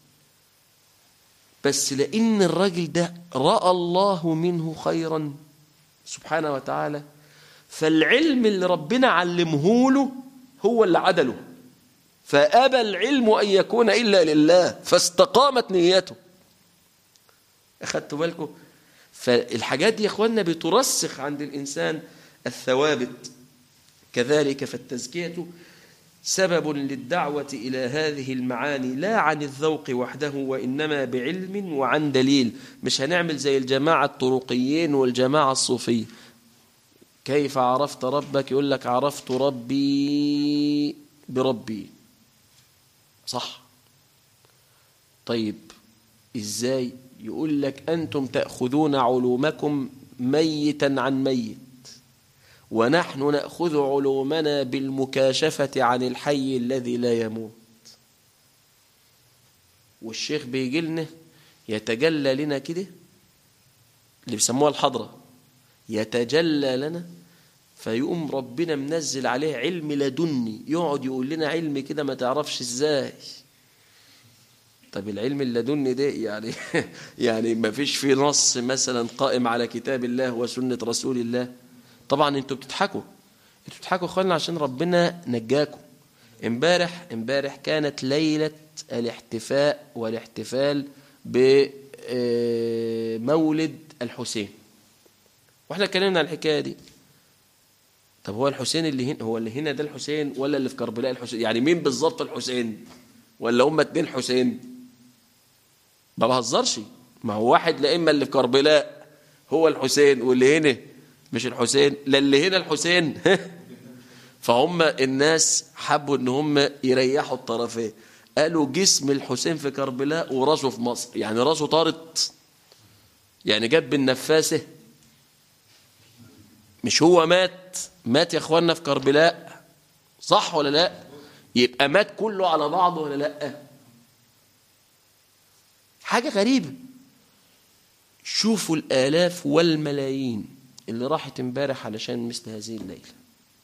بس لان الراجل ده راى الله منه خيرا سبحانه وتعالى فالعلم اللي ربنا علمه له هو اللي عدله فأبى العلم أن يكون إلا لله فاستقامت نيته أخدتوا بالكم فالحاجات دي يا أخوانا بترسخ عند الإنسان الثوابت كذلك فالتزكية سبب للدعوة إلى هذه المعاني لا عن الذوق وحده وإنما بعلم وعن دليل مش هنعمل زي الجماعة الطرقيين والجماعة الصوفية كيف عرفت ربك يقول لك عرفت ربي بربي صح طيب ازاي يقول لك أنتم تأخذون علومكم ميتا عن ميت ونحن نأخذ علومنا بالمكاشفة عن الحي الذي لا يموت والشيخ بيجي لنا يتجلى لنا كده اللي بيسموها الحضرة يتجلى لنا فيقوم ربنا منزل عليه علم لدني يقعد يقول لنا علم كده ما تعرفش ازاي طب العلم اللدني ده يعني يعني ما فيش فيه نص مثلا قائم على كتاب الله وسنة رسول الله طبعا انتوا بتضحكوا انتوا بتضحكوا خالنا عشان ربنا نجاكم امبارح امبارح كانت ليلة الاحتفاء والاحتفال بمولد الحسين واحنا اتكلمنا عن الحكايه دي طب هو الحسين اللي هنا هو اللي هنا ده الحسين ولا اللي في كربلاء الحسين يعني مين بالظبط الحسين ولا هم اتنين حسين ما بهزرش ما هو واحد لا اما اللي في كربلاء هو الحسين واللي هنا مش الحسين لا اللي هنا الحسين فهم الناس حبوا ان هم يريحوا الطرفين قالوا جسم الحسين في كربلاء وراسه في مصر يعني راسه طارت يعني جت بالنفاسه مش هو مات مات يا اخوانا في كربلاء صح ولا لا يبقى مات كله على بعضه ولا لا حاجة غريبة شوفوا الآلاف والملايين اللي راحت امبارح علشان مثل هذه الليلة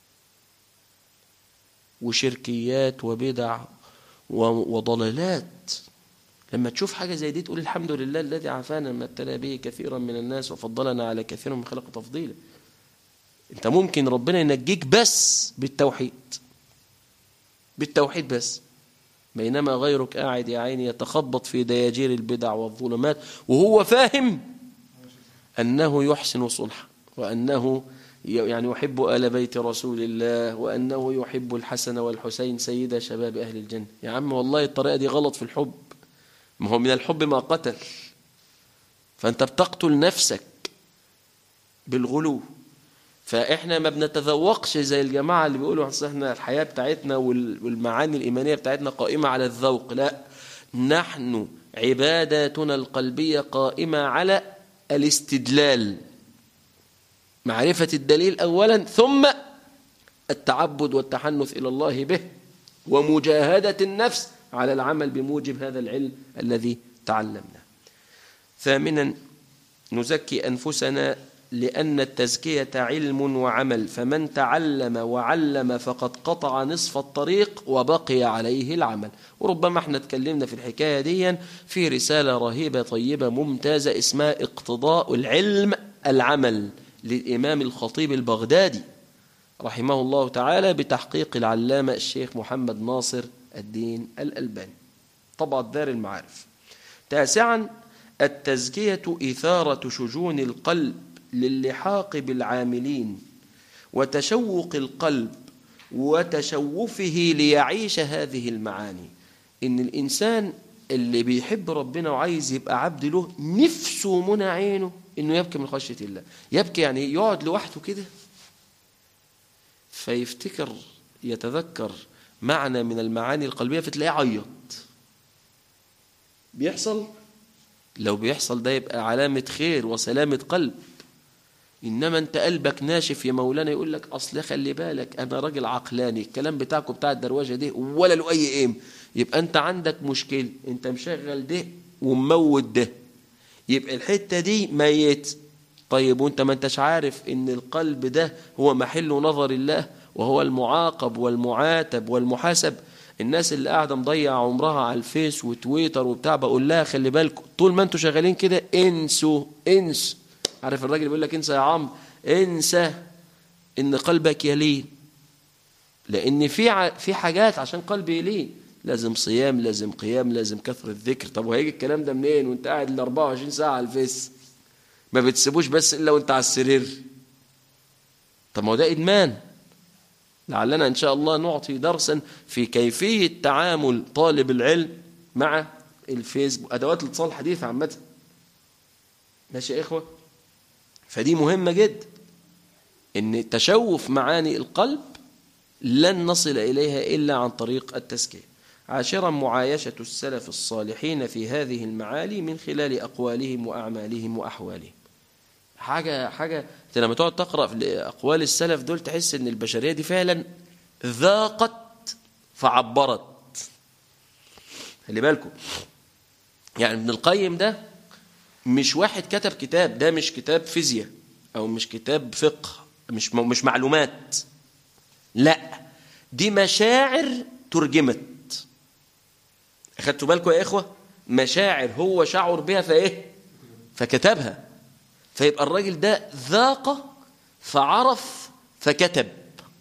وشركيات وبدع وضلالات لما تشوف حاجة زي دي تقول الحمد لله الذي عافانا ما ابتلى به كثيرا من الناس وفضلنا على كثير من خلق تفضيلا انت ممكن ربنا ينجيك بس بالتوحيد بالتوحيد بس بينما غيرك قاعد يا عيني يتخبط في دياجير البدع والظلمات وهو فاهم أنه يحسن صلحا وأنه يعني يحب آل بيت رسول الله وأنه يحب الحسن والحسين سيد شباب أهل الجنة يا عم والله الطريقة دي غلط في الحب ما هو من الحب ما قتل فأنت بتقتل نفسك بالغلو فاحنا ما بنتذوقش زي الجماعه اللي بيقولوا اصل احنا الحياه بتاعتنا والمعاني الايمانيه بتاعتنا قائمه على الذوق لا نحن عباداتنا القلبيه قائمه على الاستدلال معرفه الدليل اولا ثم التعبد والتحنث الى الله به ومجاهده النفس على العمل بموجب هذا العلم الذي تعلمناه ثامنا نزكي انفسنا لأن التزكية علم وعمل فمن تعلم وعلم فقد قطع نصف الطريق وبقي عليه العمل وربما احنا اتكلمنا في الحكاية دي في رسالة رهيبة طيبة ممتازة اسمها اقتضاء العلم العمل للإمام الخطيب البغدادي رحمه الله تعالى بتحقيق العلامة الشيخ محمد ناصر الدين الألباني طبعا دار المعارف تاسعا التزكية إثارة شجون القلب للحاق بالعاملين وتشوق القلب وتشوفه ليعيش هذه المعاني إن الإنسان اللي بيحب ربنا وعايز يبقى عبد له نفسه منى عينه إنه يبكي من خشية الله يبكي يعني يقعد لوحده كده فيفتكر يتذكر معنى من المعاني القلبية فتلاقيه عيط بيحصل لو بيحصل ده يبقى علامة خير وسلامة قلب إنما أنت قلبك ناشف يا مولانا يقول لك أصل خلي بالك أنا راجل عقلاني الكلام بتاعكم بتاع الدروجة ده ولا له أي قيم يبقى أنت عندك مشكلة أنت مشغل ده ومموت ده يبقى الحتة دي ميت طيب وانت ما انتش عارف ان القلب ده هو محل نظر الله وهو المعاقب والمعاتب والمحاسب الناس اللي قاعده مضيع عمرها على الفيس وتويتر وبتاع بقول لها خلي بالكم طول ما انتوا شغالين كده انسوا انس عارف الراجل بيقول لك انسى يا عم انسى ان قلبك يلين لان في ع... في حاجات عشان قلبي يلين لازم صيام لازم قيام لازم كثرة ذكر طب وهيجي الكلام ده منين وانت قاعد ال 24 ساعة على الفيس ما بتسيبوش بس الا وانت على السرير طب ما هو ده ادمان لعلنا ان شاء الله نعطي درسا في كيفية تعامل طالب العلم مع الفيسبوك ادوات الاتصال الحديثة عامة ماشي يا اخوة فدي مهمة جدا ان تشوف معاني القلب لن نصل اليها الا عن طريق التزكيه عاشرا معايشة السلف الصالحين في هذه المعالي من خلال أقوالهم وأعمالهم وأحوالهم حاجة حاجة انت لما تقعد تقرأ في أقوال السلف دول تحس إن البشرية دي فعلا ذاقت فعبرت خلي بالكم يعني ابن القيم ده مش واحد كتب كتاب ده مش كتاب فيزياء أو مش كتاب فقه مش مش معلومات لا دي مشاعر ترجمت أخدتوا بالكم يا إخوة مشاعر هو شعر بها فإيه فكتبها فيبقى الراجل ده ذاق فعرف فكتب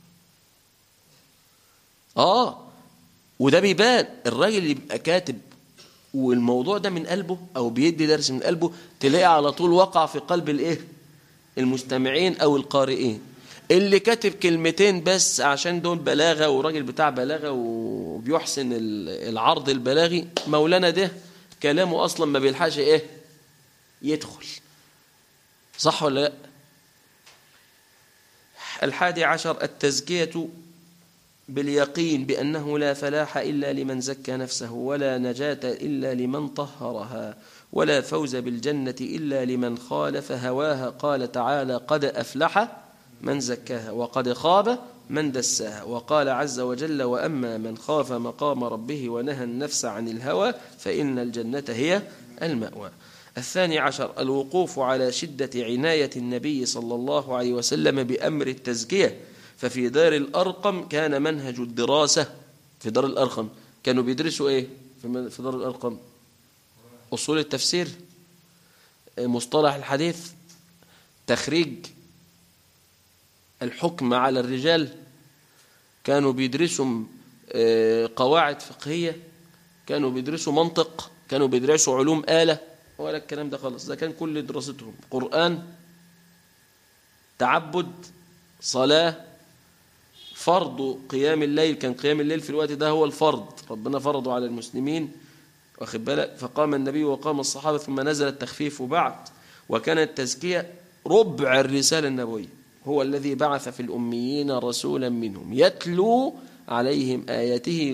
آه وده بيبان الراجل اللي بيبقى كاتب والموضوع ده من قلبه أو بيدي درس من قلبه تلاقي على طول وقع في قلب الإيه المستمعين أو القارئين اللي كاتب كلمتين بس عشان دول بلاغة وراجل بتاع بلاغة وبيحسن العرض البلاغي مولانا ده كلامه أصلا ما بيلحقش إيه يدخل صح ولا لا الحادي عشر التزكية باليقين بأنه لا فلاح إلا لمن زكى نفسه ولا نجاة إلا لمن طهرها ولا فوز بالجنة إلا لمن خالف هواها قال تعالى قد أفلح من زكاها وقد خاب من دساها وقال عز وجل وأما من خاف مقام ربه ونهى النفس عن الهوى فإن الجنة هي المأوى الثاني عشر الوقوف على شدة عناية النبي صلى الله عليه وسلم بأمر التزكية ففي دار الأرقم كان منهج الدراسة في دار الأرقم كانوا بيدرسوا إيه في دار الأرقم أصول التفسير مصطلح الحديث تخريج الحكم على الرجال كانوا بيدرسوا قواعد فقهية كانوا بيدرسوا منطق كانوا بيدرسوا علوم آلة ولا الكلام ده خالص ده كان كل دراستهم قرآن تعبد صلاة فرض قيام الليل كان قيام الليل في الوقت ده هو الفرض ربنا فرضه على المسلمين واخد بالك فقام النبي وقام الصحابة ثم نزل التخفيف بعد وكانت التزكية ربع الرسالة النبوية هو الذي بعث في الأميين رسولا منهم يتلو عليهم آياته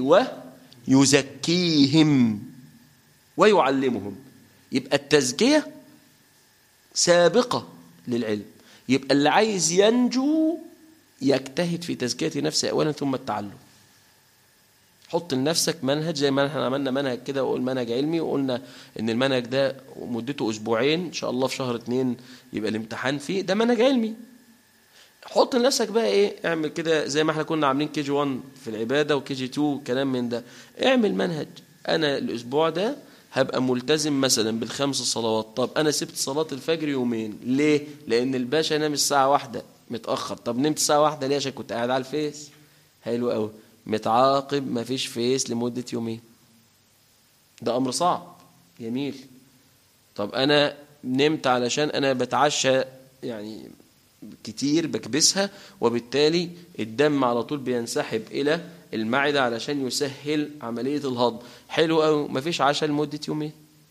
ويزكيهم ويعلمهم يبقى التزكية سابقة للعلم يبقى اللي عايز ينجو يجتهد في تزكية نفسه أولا ثم التعلم حط لنفسك منهج زي ما احنا عملنا منهج كده وقول منهج علمي وقلنا ان المنهج ده مدته اسبوعين ان شاء الله في شهر اتنين يبقى الامتحان فيه ده منهج علمي حط لنفسك بقى ايه اعمل كده زي ما احنا كنا عاملين كي جي 1 في العباده وكي جي 2 كلام من ده اعمل منهج انا الاسبوع ده هبقى ملتزم مثلا بالخمس صلوات طب انا سبت صلاه الفجر يومين ليه لان الباشا نام الساعه واحدة متاخر طب نمت الساعه واحدة ليه عشان كنت قاعد على الفيس حلو قوي متعاقب مفيش فيس لمده يومين ده امر صعب جميل طب انا نمت علشان انا بتعشى يعني كتير بكبسها وبالتالي الدم على طول بينسحب إلى المعدة علشان يسهل عملية الهضم حلو أو مفيش عشاء لمدة يومين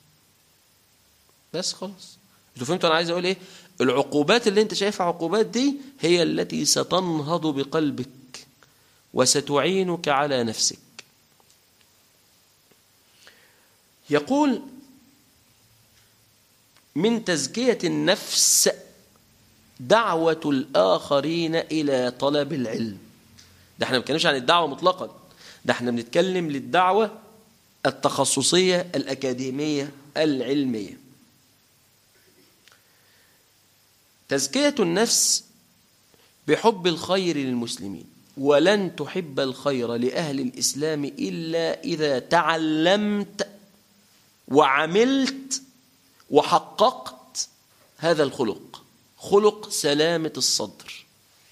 بس خلاص انتوا فهمتوا انا عايز اقول ايه العقوبات اللي انت شايفها عقوبات دي هي التي ستنهض بقلبك وستعينك على نفسك يقول من تزكية النفس دعوة الآخرين إلى طلب العلم ده احنا ما بنتكلمش عن الدعوة مطلقا ده احنا بنتكلم للدعوة التخصصية الأكاديمية العلمية تزكية النفس بحب الخير للمسلمين ولن تحب الخير لأهل الإسلام إلا إذا تعلمت وعملت وحققت هذا الخلق خلق سلامة الصدر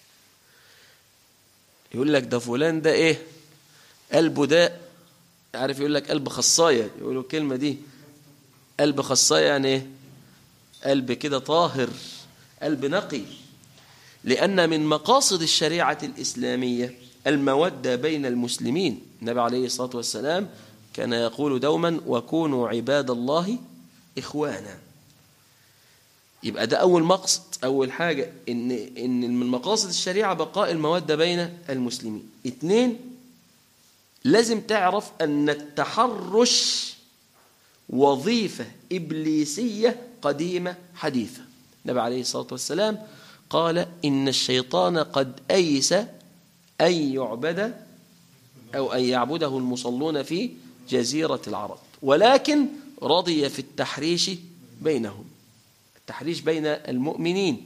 يقول لك ده فلان ده ايه قلبه ده عارف يقول لك قلب خصاية يقولوا الكلمة دي قلب خصاية يعني ايه قلب كده طاهر قلب نقي لأن من مقاصد الشريعة الإسلامية المودة بين المسلمين النبي عليه الصلاة والسلام كان يقول دوما وكونوا عباد الله إخوانا يبقى ده أول مقصد أول حاجة إن, إن من مقاصد الشريعة بقاء المودة بين المسلمين اثنين لازم تعرف أن التحرش وظيفة إبليسية قديمة حديثة النبي عليه الصلاة والسلام قال إن الشيطان قد أيس أن يعبد أو أن يعبده المصلون في جزيرة العرب ولكن رضي في التحريش بينهم التحريش بين المؤمنين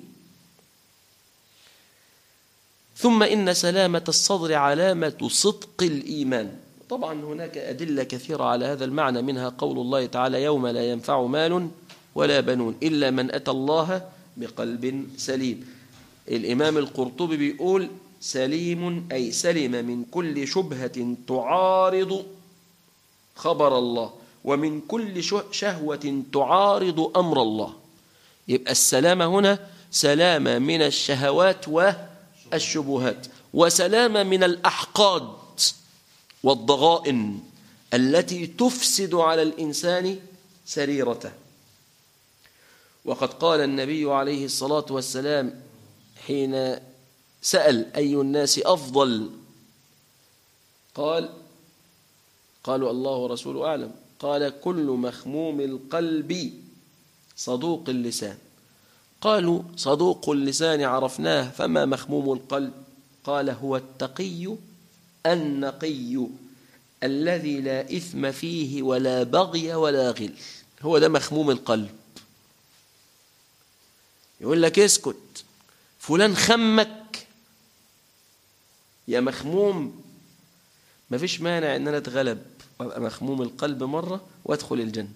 ثم إن سلامة الصدر علامة صدق الإيمان طبعا هناك أدلة كثيرة على هذا المعنى منها قول الله تعالى يوم لا ينفع مال ولا بنون إلا من أتى الله بقلب سليم الإمام القرطبي بيقول سليم أي سلم من كل شبهة تعارض خبر الله ومن كل شهوة تعارض أمر الله يبقى السلامة هنا سلامة من الشهوات والشبهات وسلامة من الأحقاد والضغائن التي تفسد على الإنسان سريرته وقد قال النبي عليه الصلاة والسلام حين سأل أي الناس أفضل قال قالوا الله ورسوله أعلم قال كل مخموم القلب صدوق اللسان قالوا صدوق اللسان عرفناه فما مخموم القلب قال هو التقي النقي الذي لا إثم فيه ولا بغي ولا غل هو ده مخموم القلب يقول لك اسكت فلان خمك يا مخموم مفيش مانع ان انا اتغلب وابقى مخموم القلب مرة وادخل الجنة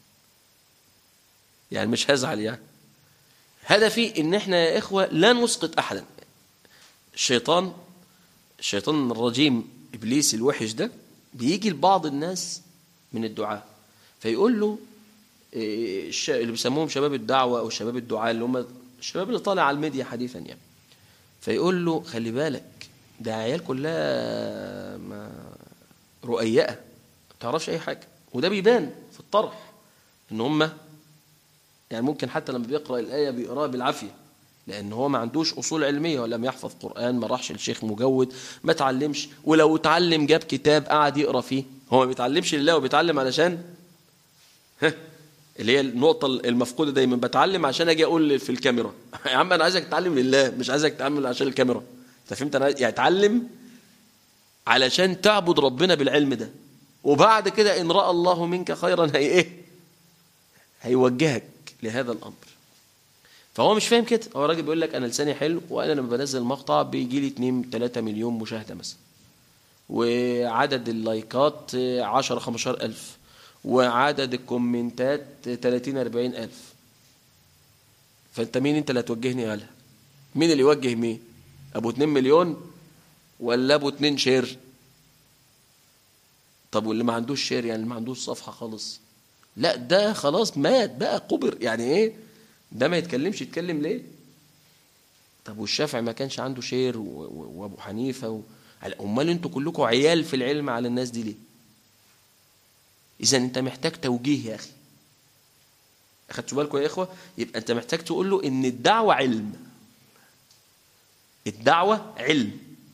يعني مش هزعل يعني هدفي ان احنا يا اخوة لا نسقط احدا الشيطان الشيطان الرجيم ابليس الوحش ده بيجي لبعض الناس من الدعاء فيقول له اللي بيسموهم شباب الدعوة أو شباب الدعاء اللي هم الشباب اللي طالع على الميديا حديثا يعني فيقول له خلي بالك ده عيال كلها ما رؤيئة ما تعرفش أي حاجة وده بيبان في الطرح إن هم يعني ممكن حتى لما بيقرأ الآية بيقراها بالعافية لأن هو ما عندوش أصول علمية ولم يحفظ قرآن ما راحش الشيخ مجود ما تعلمش ولو اتعلم جاب كتاب قعد يقرأ فيه هو ما بيتعلمش لله وبيتعلم علشان ها اللي هي النقطة المفقودة دايما بتعلم عشان اجي اقول في الكاميرا يا عم انا عايزك تتعلم لله مش عايزك تتعلم عشان الكاميرا انت فهمت انا يعني اتعلم علشان تعبد ربنا بالعلم ده وبعد كده ان راى الله منك خيرا هي ايه هيوجهك لهذا الامر فهو مش فاهم كده هو راجل بيقول لك انا لساني حلو وانا لما بنزل مقطع بيجي لي 2 3 مليون مشاهده مثلا وعدد اللايكات 10 15 الف وعدد الكومنتات 30 40 ألف فأنت مين أنت اللي هتوجهني على مين اللي يوجه مين أبو 2 مليون ولا أبو 2 شير طب واللي ما عندوش شير يعني اللي ما عندوش صفحة خالص لا ده خلاص مات بقى قبر يعني ايه ده ما يتكلمش يتكلم ليه طب والشافعي ما كانش عنده شير و- و- وابو حنيفه و... على- امال انتوا كلكم عيال في العلم على الناس دي ليه اذا انت محتاج توجيه يا اخي اخدتوا بالكم يا اخوه يبقى انت محتاج تقول له ان الدعوه علم الدعوه علم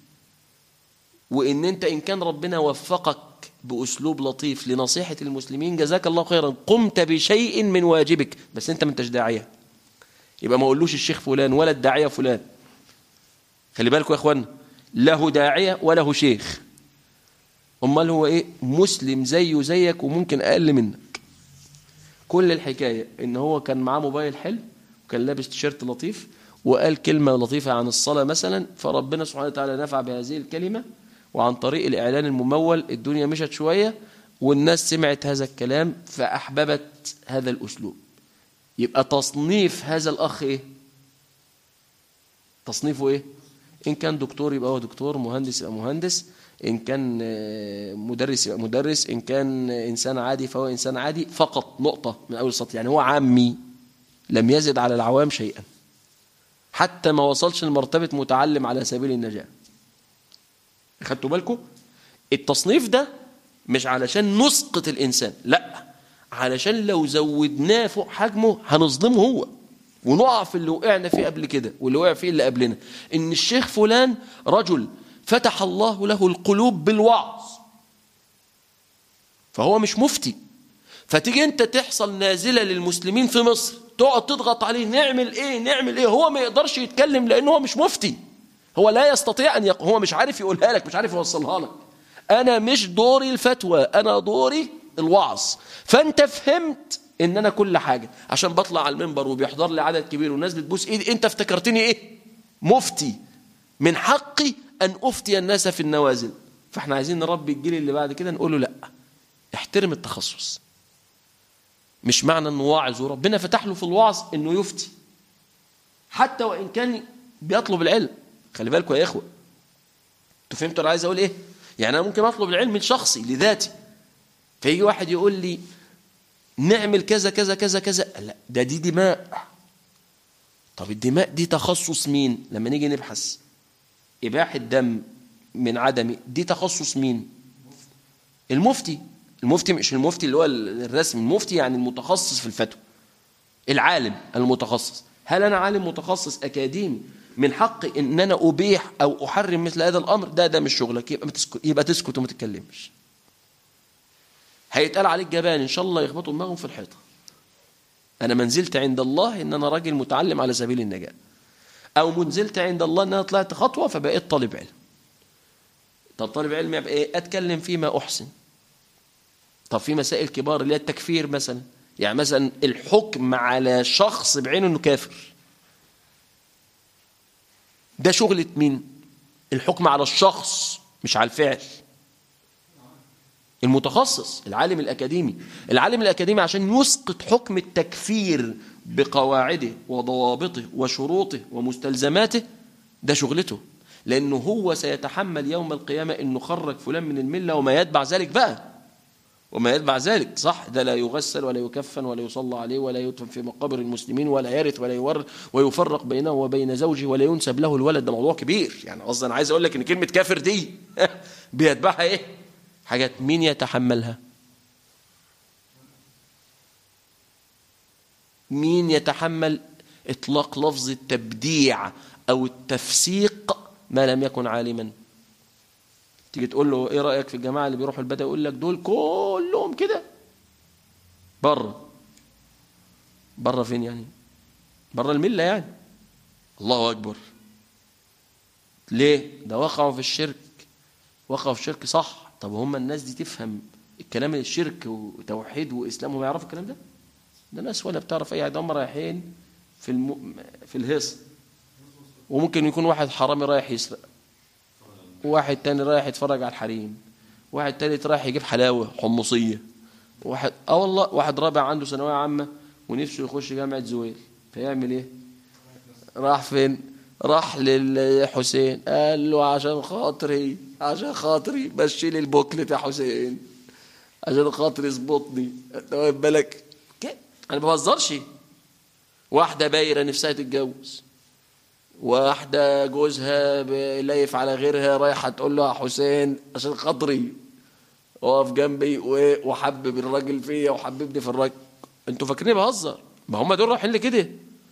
وان انت ان كان ربنا وفقك باسلوب لطيف لنصيحه المسلمين جزاك الله خيرا قمت بشيء من واجبك بس انت ما انتش داعيه يبقى ما اقولوش الشيخ فلان ولا الداعيه فلان خلي بالكم يا اخوانا له داعيه وله شيخ امال هو ايه مسلم زيه زيك وممكن اقل منك كل الحكايه ان هو كان معاه موبايل حلو وكان لابس تيشيرت لطيف وقال كلمه لطيفه عن الصلاه مثلا فربنا سبحانه وتعالى نفع بهذه الكلمه وعن طريق الاعلان الممول الدنيا مشت شويه والناس سمعت هذا الكلام فاحببت هذا الاسلوب يبقى تصنيف هذا الاخ ايه تصنيفه ايه ان كان دكتور يبقى هو دكتور مهندس يبقى مهندس ان كان آه، مدرس يبقى مدرس ان كان انسان عادي فهو انسان عادي فقط نقطه من اول السطر يعني هو عامي لم يزد على العوام شيئا حتى ما وصلش لمرتبه متعلم على سبيل النجاه خدتوا بالكم التصنيف ده مش علشان نسقط الانسان لا علشان لو زودناه فوق حجمه هنظلمه هو ونقع في اللي وقعنا فيه قبل كده واللي وقع فيه اللي قبلنا ان الشيخ فلان رجل فتح الله له القلوب بالوعظ فهو مش مفتي فتيجي انت تحصل نازله للمسلمين في مصر تقعد تضغط عليه نعمل ايه نعمل ايه هو ما يقدرش يتكلم لانه هو مش مفتي هو لا يستطيع ان يق... هو مش عارف يقولها لك مش عارف يوصلها لك انا مش دوري الفتوى انا دوري الوعظ فانت فهمت ان انا كل حاجه عشان بطلع على المنبر وبيحضر لي عدد كبير والناس بتبوس ايدي انت افتكرتني ايه مفتي من حقي ان افتي الناس في النوازل فاحنا عايزين نربي الجيل اللي بعد كده نقول له لا احترم التخصص مش معنى انه واعظ وربنا فتح له في الوعظ انه يفتي حتى وان كان بيطلب العلم خلي بالكم يا اخوه انتوا فهمتوا انا عايز اقول ايه يعني انا ممكن اطلب العلم لشخصي لذاتي فيجي واحد يقول لي نعمل كذا كذا كذا كذا لا ده دي دماء طب الدماء دي تخصص مين لما نيجي نبحث إباحة دم من عدم دي تخصص مين المفتي المفتي مش المفتي اللي هو الرسمي المفتي يعني المتخصص في الفتوى العالم المتخصص هل أنا عالم متخصص أكاديمي من حقي إن أنا أبيح أو أحرم مثل هذا الأمر ده ده مش شغلك يبقى تسكت يبقى تسكت وما تتكلمش هيتقال عليك جبان إن شاء الله يخبطوا دماغهم في الحيطة أنا منزلت عند الله إن أنا راجل متعلم على سبيل النجاة أو منزلت عند الله إن أنا طلعت خطوة فبقيت طالب علم طب طالب علم يبقى إيه أتكلم فيما أحسن طب في مسائل كبار اللي هي التكفير مثلا يعني مثلا الحكم على شخص بعينه إنه كافر ده شغلة مين الحكم على الشخص مش على الفعل المتخصص العالم الأكاديمي العالم الأكاديمي عشان يسقط حكم التكفير بقواعده وضوابطه وشروطه ومستلزماته ده شغلته لأنه هو سيتحمل يوم القيامة أنه خرج فلان من الملة وما يتبع ذلك بقى وما يتبع ذلك صح ده لا يغسل ولا يكفن ولا يصلى عليه ولا يدفن في مقابر المسلمين ولا يرث ولا يورث ويفرق بينه وبين زوجه ولا ينسب له الولد ده موضوع كبير يعني قصدي انا عايز اقول لك ان كلمه كافر دي بيتبعها ايه حاجات مين يتحملها مين يتحمل اطلاق لفظ التبديع او التفسيق ما لم يكن عالما تيجي تقول له ايه رايك في الجماعه اللي بيروحوا البدوي يقول لك دول كلهم كده بره بره فين يعني بره المله يعني الله اكبر ليه ده وقعوا في الشرك وقعوا في الشرك صح طب هم الناس دي تفهم الكلام الشرك وتوحيد واسلام هم يعرفوا الكلام ده ده ناس ولا بتعرف اي حاجه هم رايحين في الم... في الهيصه وممكن يكون واحد حرامي رايح يسرق وواحد تاني رايح يتفرج على الحريم واحد تالت رايح يجيب حلاوه حمصيه واحد اه والله واحد رابع عنده ثانويه عامه ونفسه يخش جامعه زويل فيعمل ايه راح فين راح للحسين قال له عشان خاطري عشان خاطري مشي لي البوكلت يا حسين عشان خاطري اظبطني واخد بالك كده انا ما بهزرش واحده بايره نفسها تتجوز واحدة جوزها لايف على غيرها رايحة تقول له يا حسين عشان خاطري اقف جنبي وحبب الراجل فيا وحببني في الراجل انتوا فاكرين بهزر ما هم دول رايحين لكده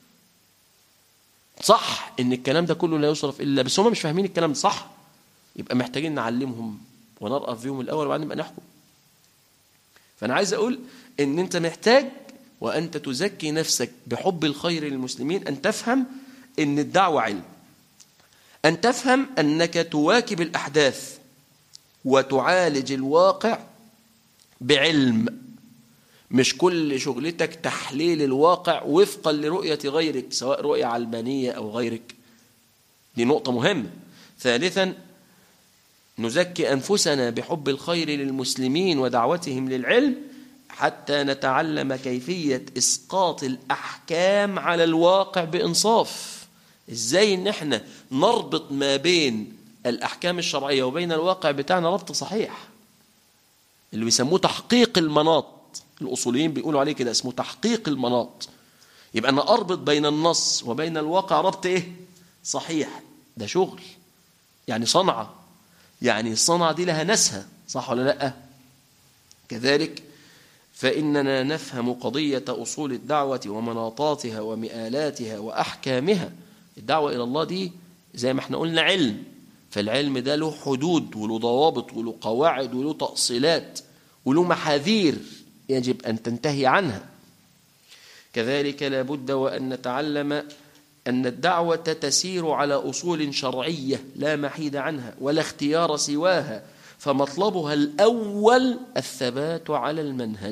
صح ان الكلام ده كله لا يصرف الا بس هم مش فاهمين الكلام ده صح يبقى محتاجين نعلمهم ونرأف فيهم الاول وبعدين نبقى نحكم فانا عايز اقول ان انت محتاج وانت تزكي نفسك بحب الخير للمسلمين ان تفهم ان الدعوه علم ان تفهم انك تواكب الاحداث وتعالج الواقع بعلم مش كل شغلتك تحليل الواقع وفقا لرؤية غيرك سواء رؤية علمانية أو غيرك دي نقطة مهمة ثالثا نزكي أنفسنا بحب الخير للمسلمين ودعوتهم للعلم حتى نتعلم كيفية إسقاط الأحكام على الواقع بإنصاف إزاي إن احنا نربط ما بين الأحكام الشرعية وبين الواقع بتاعنا ربط صحيح اللي بيسموه تحقيق المناط الأصوليين بيقولوا عليه كده اسمه تحقيق المناط يبقى أنا أربط بين النص وبين الواقع ربط إيه صحيح ده شغل يعني صنعة يعني الصنعة دي لها نسها صح ولا لأ كذلك فإننا نفهم قضية أصول الدعوة ومناطاتها ومآلاتها وأحكامها الدعوة إلى الله دي زي ما احنا قلنا علم فالعلم ده له حدود وله ضوابط وله قواعد وله تأصيلات وله محاذير يجب أن تنتهي عنها كذلك لا بد وأن نتعلم أن الدعوة تسير على أصول شرعية لا محيد عنها ولا اختيار سواها فمطلبها الأول الثبات على المنهج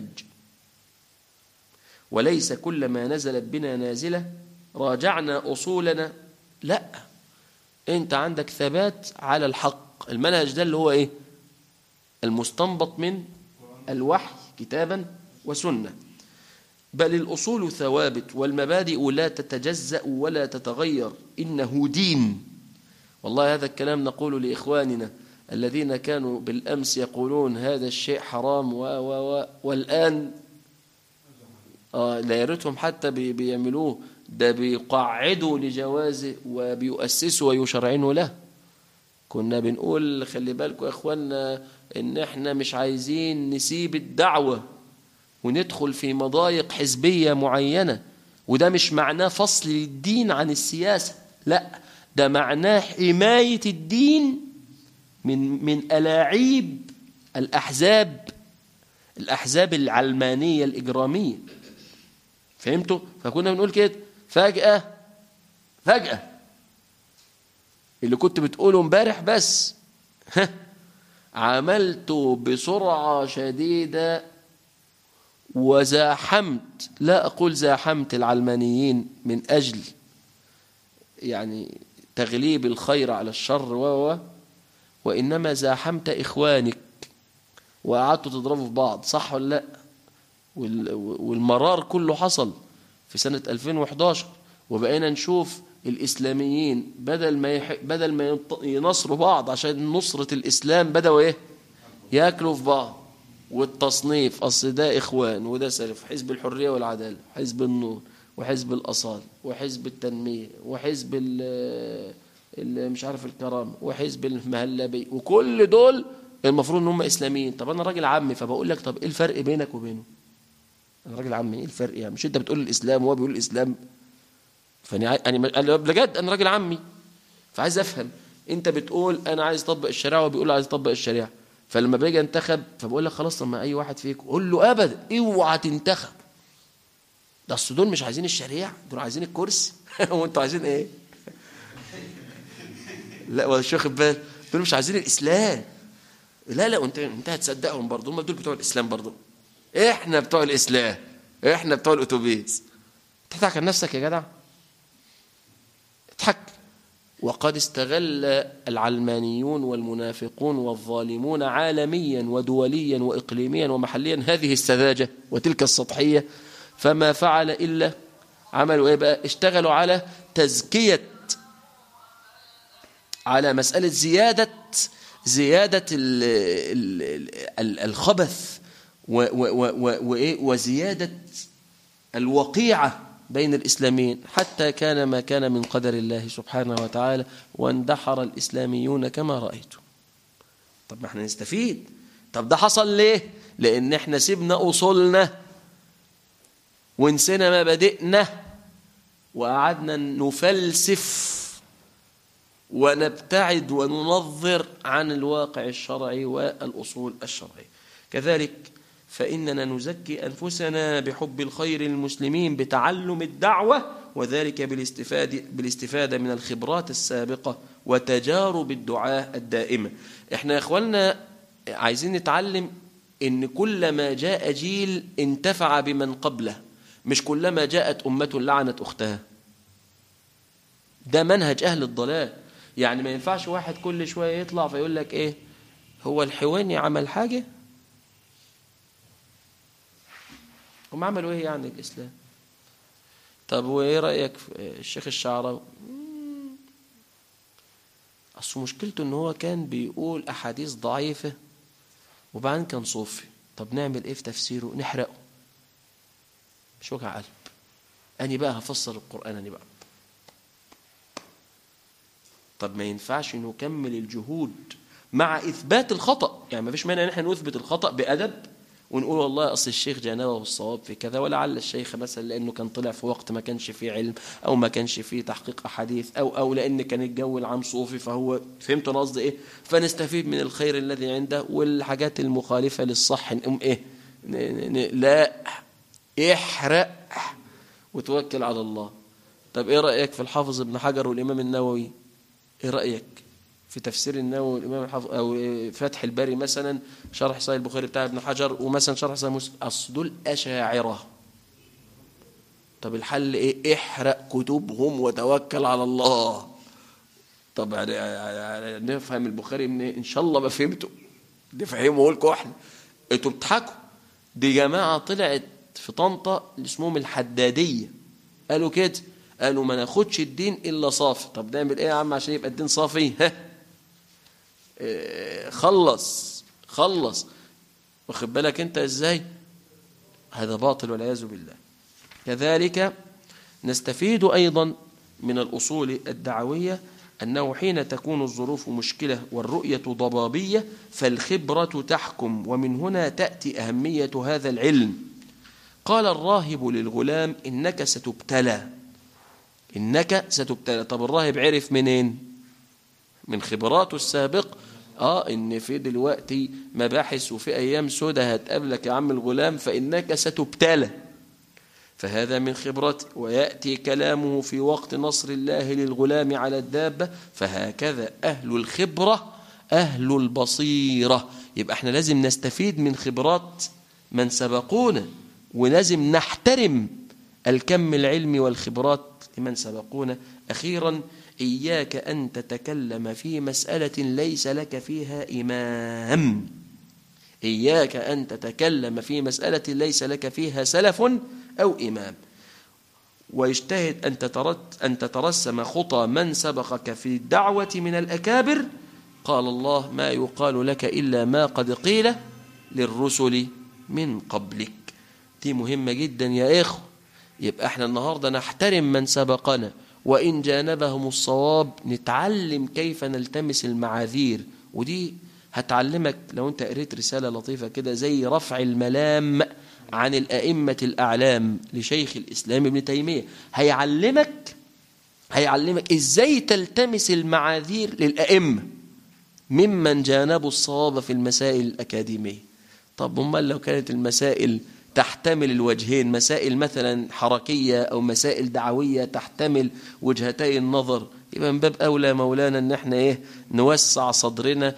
وليس كل ما نزلت بنا نازلة راجعنا أصولنا لا أنت عندك ثبات على الحق المنهج ده اللي هو إيه المستنبط من الوحي كتابا وسنة بل الأصول ثوابت والمبادئ لا تتجزأ ولا تتغير إنه دين والله هذا الكلام نقول لإخواننا الذين كانوا بالأمس يقولون هذا الشيء حرام و و و والآن آه لا يريتهم حتى بي بيعملوه ده بيقعدوا لجوازه وبيؤسسوا ويشرعنوا له كنا بنقول خلي بالكم يا اخوانا ان احنا مش عايزين نسيب الدعوة وندخل في مضايق حزبية معينة وده مش معناه فصل الدين عن السياسة لا ده معناه حماية الدين من من ألاعيب الأحزاب الأحزاب العلمانية الإجرامية فهمتوا؟ فكنا بنقول كده فجأة فجأة اللي كنت بتقوله امبارح بس عملت بسرعة شديدة وزاحمت لا أقول زاحمت العلمانيين من أجل يعني تغليب الخير على الشر و وإنما زاحمت إخوانك وقعدتوا تضربوا في بعض صح ولا لا والمرار كله حصل في سنة 2011 وبقينا نشوف الإسلاميين بدل ما يح... بدل ما ينصروا بعض عشان نصرة الإسلام بدأوا إيه ياكلوا في بعض والتصنيف أصل ده إخوان وده سلف حزب الحرية والعدالة حزب النور وحزب الأصال وحزب التنمية وحزب ال مش عارف الكرامة وحزب المهلبي وكل دول المفروض ان هم اسلاميين طب انا راجل عمي فبقول لك طب ايه الفرق بينك وبينه انا راجل عمي ايه الفرق يعني مش انت بتقول الاسلام وهو بيقول الاسلام فانا يعني بجد انا راجل عمي فعايز افهم انت بتقول انا عايز اطبق الشريعه وهو بيقول عايز اطبق الشريعه فلما باجي انتخب فبقول لك خلاص طب ما اي واحد فيكم قول له ابدا اوعى تنتخب ده اصل دول مش عايزين الشريعه دول عايزين الكرسي وانتوا عايزين ايه لا مش واخد بال دول مش عايزين الاسلام لا لا وانت انت هتصدقهم برضه هم دول بتوع الاسلام برضه احنا بتوع الاسلام احنا بتوع الاتوبيس تضحك على نفسك يا جدع اضحك وقد استغل العلمانيون والمنافقون والظالمون عالميا ودوليا واقليميا ومحليا هذه السذاجه وتلك السطحيه فما فعل الا عملوا ايه بقى اشتغلوا على تزكيه على مساله زياده زياده ال ال الخبث وزياده الوقيعه بين الإسلاميين حتى كان ما كان من قدر الله سبحانه وتعالى واندحر الإسلاميون كما رأيتم طب ما احنا نستفيد طب ده حصل ليه لأن احنا سيبنا أصولنا ونسينا مبادئنا وقعدنا نفلسف ونبتعد وننظر عن الواقع الشرعي والأصول الشرعية كذلك فإننا نزكي أنفسنا بحب الخير للمسلمين بتعلم الدعوة وذلك بالاستفادة, بالاستفادة من الخبرات السابقة وتجارب الدعاء الدائمة احنا يا اخواننا عايزين نتعلم ان كلما جاء جيل انتفع بمن قبله مش كلما جاءت أمة لعنت أختها ده منهج أهل الضلال يعني ما ينفعش واحد كل شوية يطلع فيقول لك إيه هو الحواني عمل حاجة هم عملوا إيه يعني الإسلام طب وإيه رأيك في الشيخ الشعراوي أصل مشكلته إن هو كان بيقول أحاديث ضعيفة وبعدين كان صوفي طب نعمل إيه في تفسيره نحرقه مش وجع قلب أنا بقى هفسر القرآن أنا بقى طب ما ينفعش نكمل الجهود مع إثبات الخطأ يعني ما فيش مانع ان احنا نثبت الخطأ بأدب ونقول والله أصل الشيخ جانبه الصواب في كذا ولعل الشيخ مثلا لأنه كان طلع في وقت ما كانش فيه علم أو ما كانش فيه تحقيق أحاديث أو أو لأن كان الجو العام صوفي فهو فهمتوا أنا قصدي إيه فنستفيد من الخير الذي عنده والحاجات المخالفة للصح نقوم إيه لا احرق وتوكل على الله طب ايه رأيك في الحافظ ابن حجر والإمام النووي ايه رأيك في تفسير النووي والإمام الحافظ أو فتح الباري مثلا شرح صحيح البخاري بتاع ابن حجر ومثلا شرح صحيح مسلم أصل دول أشاعرة طب الحل ايه احرق كتبهم وتوكل على الله طب يعني نفهم البخاري من إن شاء الله ما فهمته نفهمه لكم احنا انتوا بتضحكوا دي جماعة طلعت في طنطا اللي اسمهم الحدادية قالوا كده قالوا ما ناخدش الدين إلا صافي طب نعمل إيه يا عم عشان يبقى الدين صافي ها إيه خلص خلص واخد بالك أنت إزاي هذا باطل والعياذ بالله كذلك نستفيد أيضا من الأصول الدعوية أنه حين تكون الظروف مشكلة والرؤية ضبابية فالخبرة تحكم ومن هنا تأتي أهمية هذا العلم قال الراهب للغلام إنك ستبتلى إنك ستبتلى طب الراهب عرف منين من خبراته السابق آه إن في دلوقتي مباحث وفي أيام سودة هتقابلك يا عم الغلام فإنك ستبتلى فهذا من خبرته ويأتي كلامه في وقت نصر الله للغلام على الدابة فهكذا أهل الخبرة أهل البصيرة يبقى احنا لازم نستفيد من خبرات من سبقونا ولازم نحترم الكم العلمي والخبرات لمن سبقونا أخيرا إياك أن تتكلم في مسألة ليس لك فيها إمام إياك أن تتكلم في مسألة ليس لك فيها سلف أو إمام ويجتهد أن, تترت أن تترسم خطى من سبقك في الدعوة من الأكابر قال الله ما يقال لك إلا ما قد قيل للرسل من قبلك دي مهمة جدا يا إخوة يبقى احنا النهاردة نحترم من سبقنا وإن جانبهم الصواب نتعلم كيف نلتمس المعاذير ودي هتعلمك لو انت قريت رسالة لطيفة كده زي رفع الملام عن الأئمة الأعلام لشيخ الإسلام ابن تيمية هيعلمك هيعلمك إزاي تلتمس المعاذير للأئمة ممن جانبوا الصواب في المسائل الأكاديمية طب امال لو كانت المسائل تحتمل الوجهين مسائل مثلا حركية أو مسائل دعوية تحتمل وجهتي النظر يبقى من باب أولى مولانا أن احنا إيه نوسع صدرنا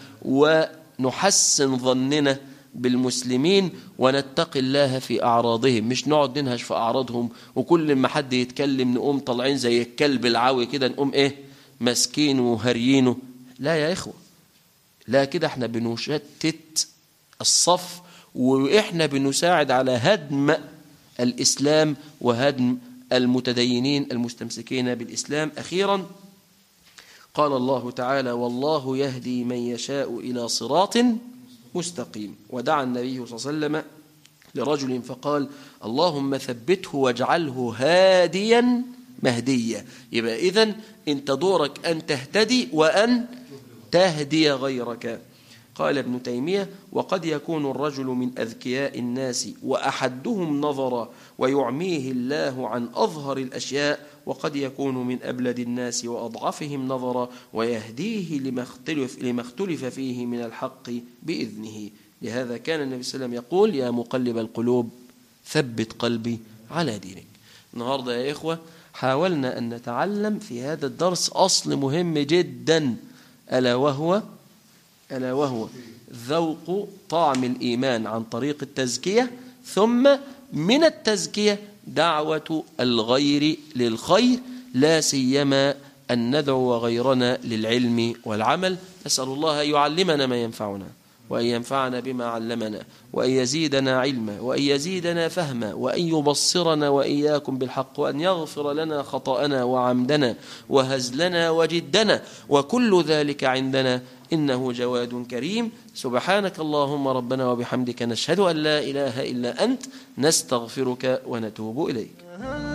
ونحسن ظننا بالمسلمين ونتقي الله في أعراضهم مش نقعد ننهش في أعراضهم وكل ما حد يتكلم نقوم طالعين زي الكلب العوي كده نقوم إيه مسكين وهريينه لا يا إخوة لا كده احنا بنشتت الصف وإحنا بنساعد على هدم الإسلام وهدم المتدينين المستمسكين بالإسلام أخيرا قال الله تعالى والله يهدي من يشاء إلى صراط مستقيم ودعا النبي صلى الله عليه وسلم لرجل فقال اللهم ثبته واجعله هاديا مهديا يبقى إذن انت دورك أن تهتدي وأن تهدي غيرك قال ابن تيمية وقد يكون الرجل من أذكياء الناس وأحدهم نظرا ويعميه الله عن أظهر الأشياء وقد يكون من أبلد الناس وأضعفهم نظرا ويهديه لما اختلف, لما اختلف فيه من الحق بإذنه لهذا كان النبي صلى الله عليه وسلم يقول يا مقلب القلوب ثبت قلبي على دينك النهاردة يا إخوة حاولنا أن نتعلم في هذا الدرس أصل مهم جدا ألا وهو ألا وهو ذوق طعم الإيمان عن طريق التزكية ثم من التزكية دعوة الغير للخير لا سيما أن ندعو غيرنا للعلم والعمل نسأل الله أن يعلمنا ما ينفعنا وأن ينفعنا بما علمنا وأن يزيدنا علما وأن يزيدنا فهما وأن يبصرنا وإياكم بالحق وأن يغفر لنا خطأنا وعمدنا وهزلنا وجدنا وكل ذلك عندنا إنه جواد كريم سبحانك اللهم ربنا وبحمدك نشهد أن لا إله إلا أنت نستغفرك ونتوب إليك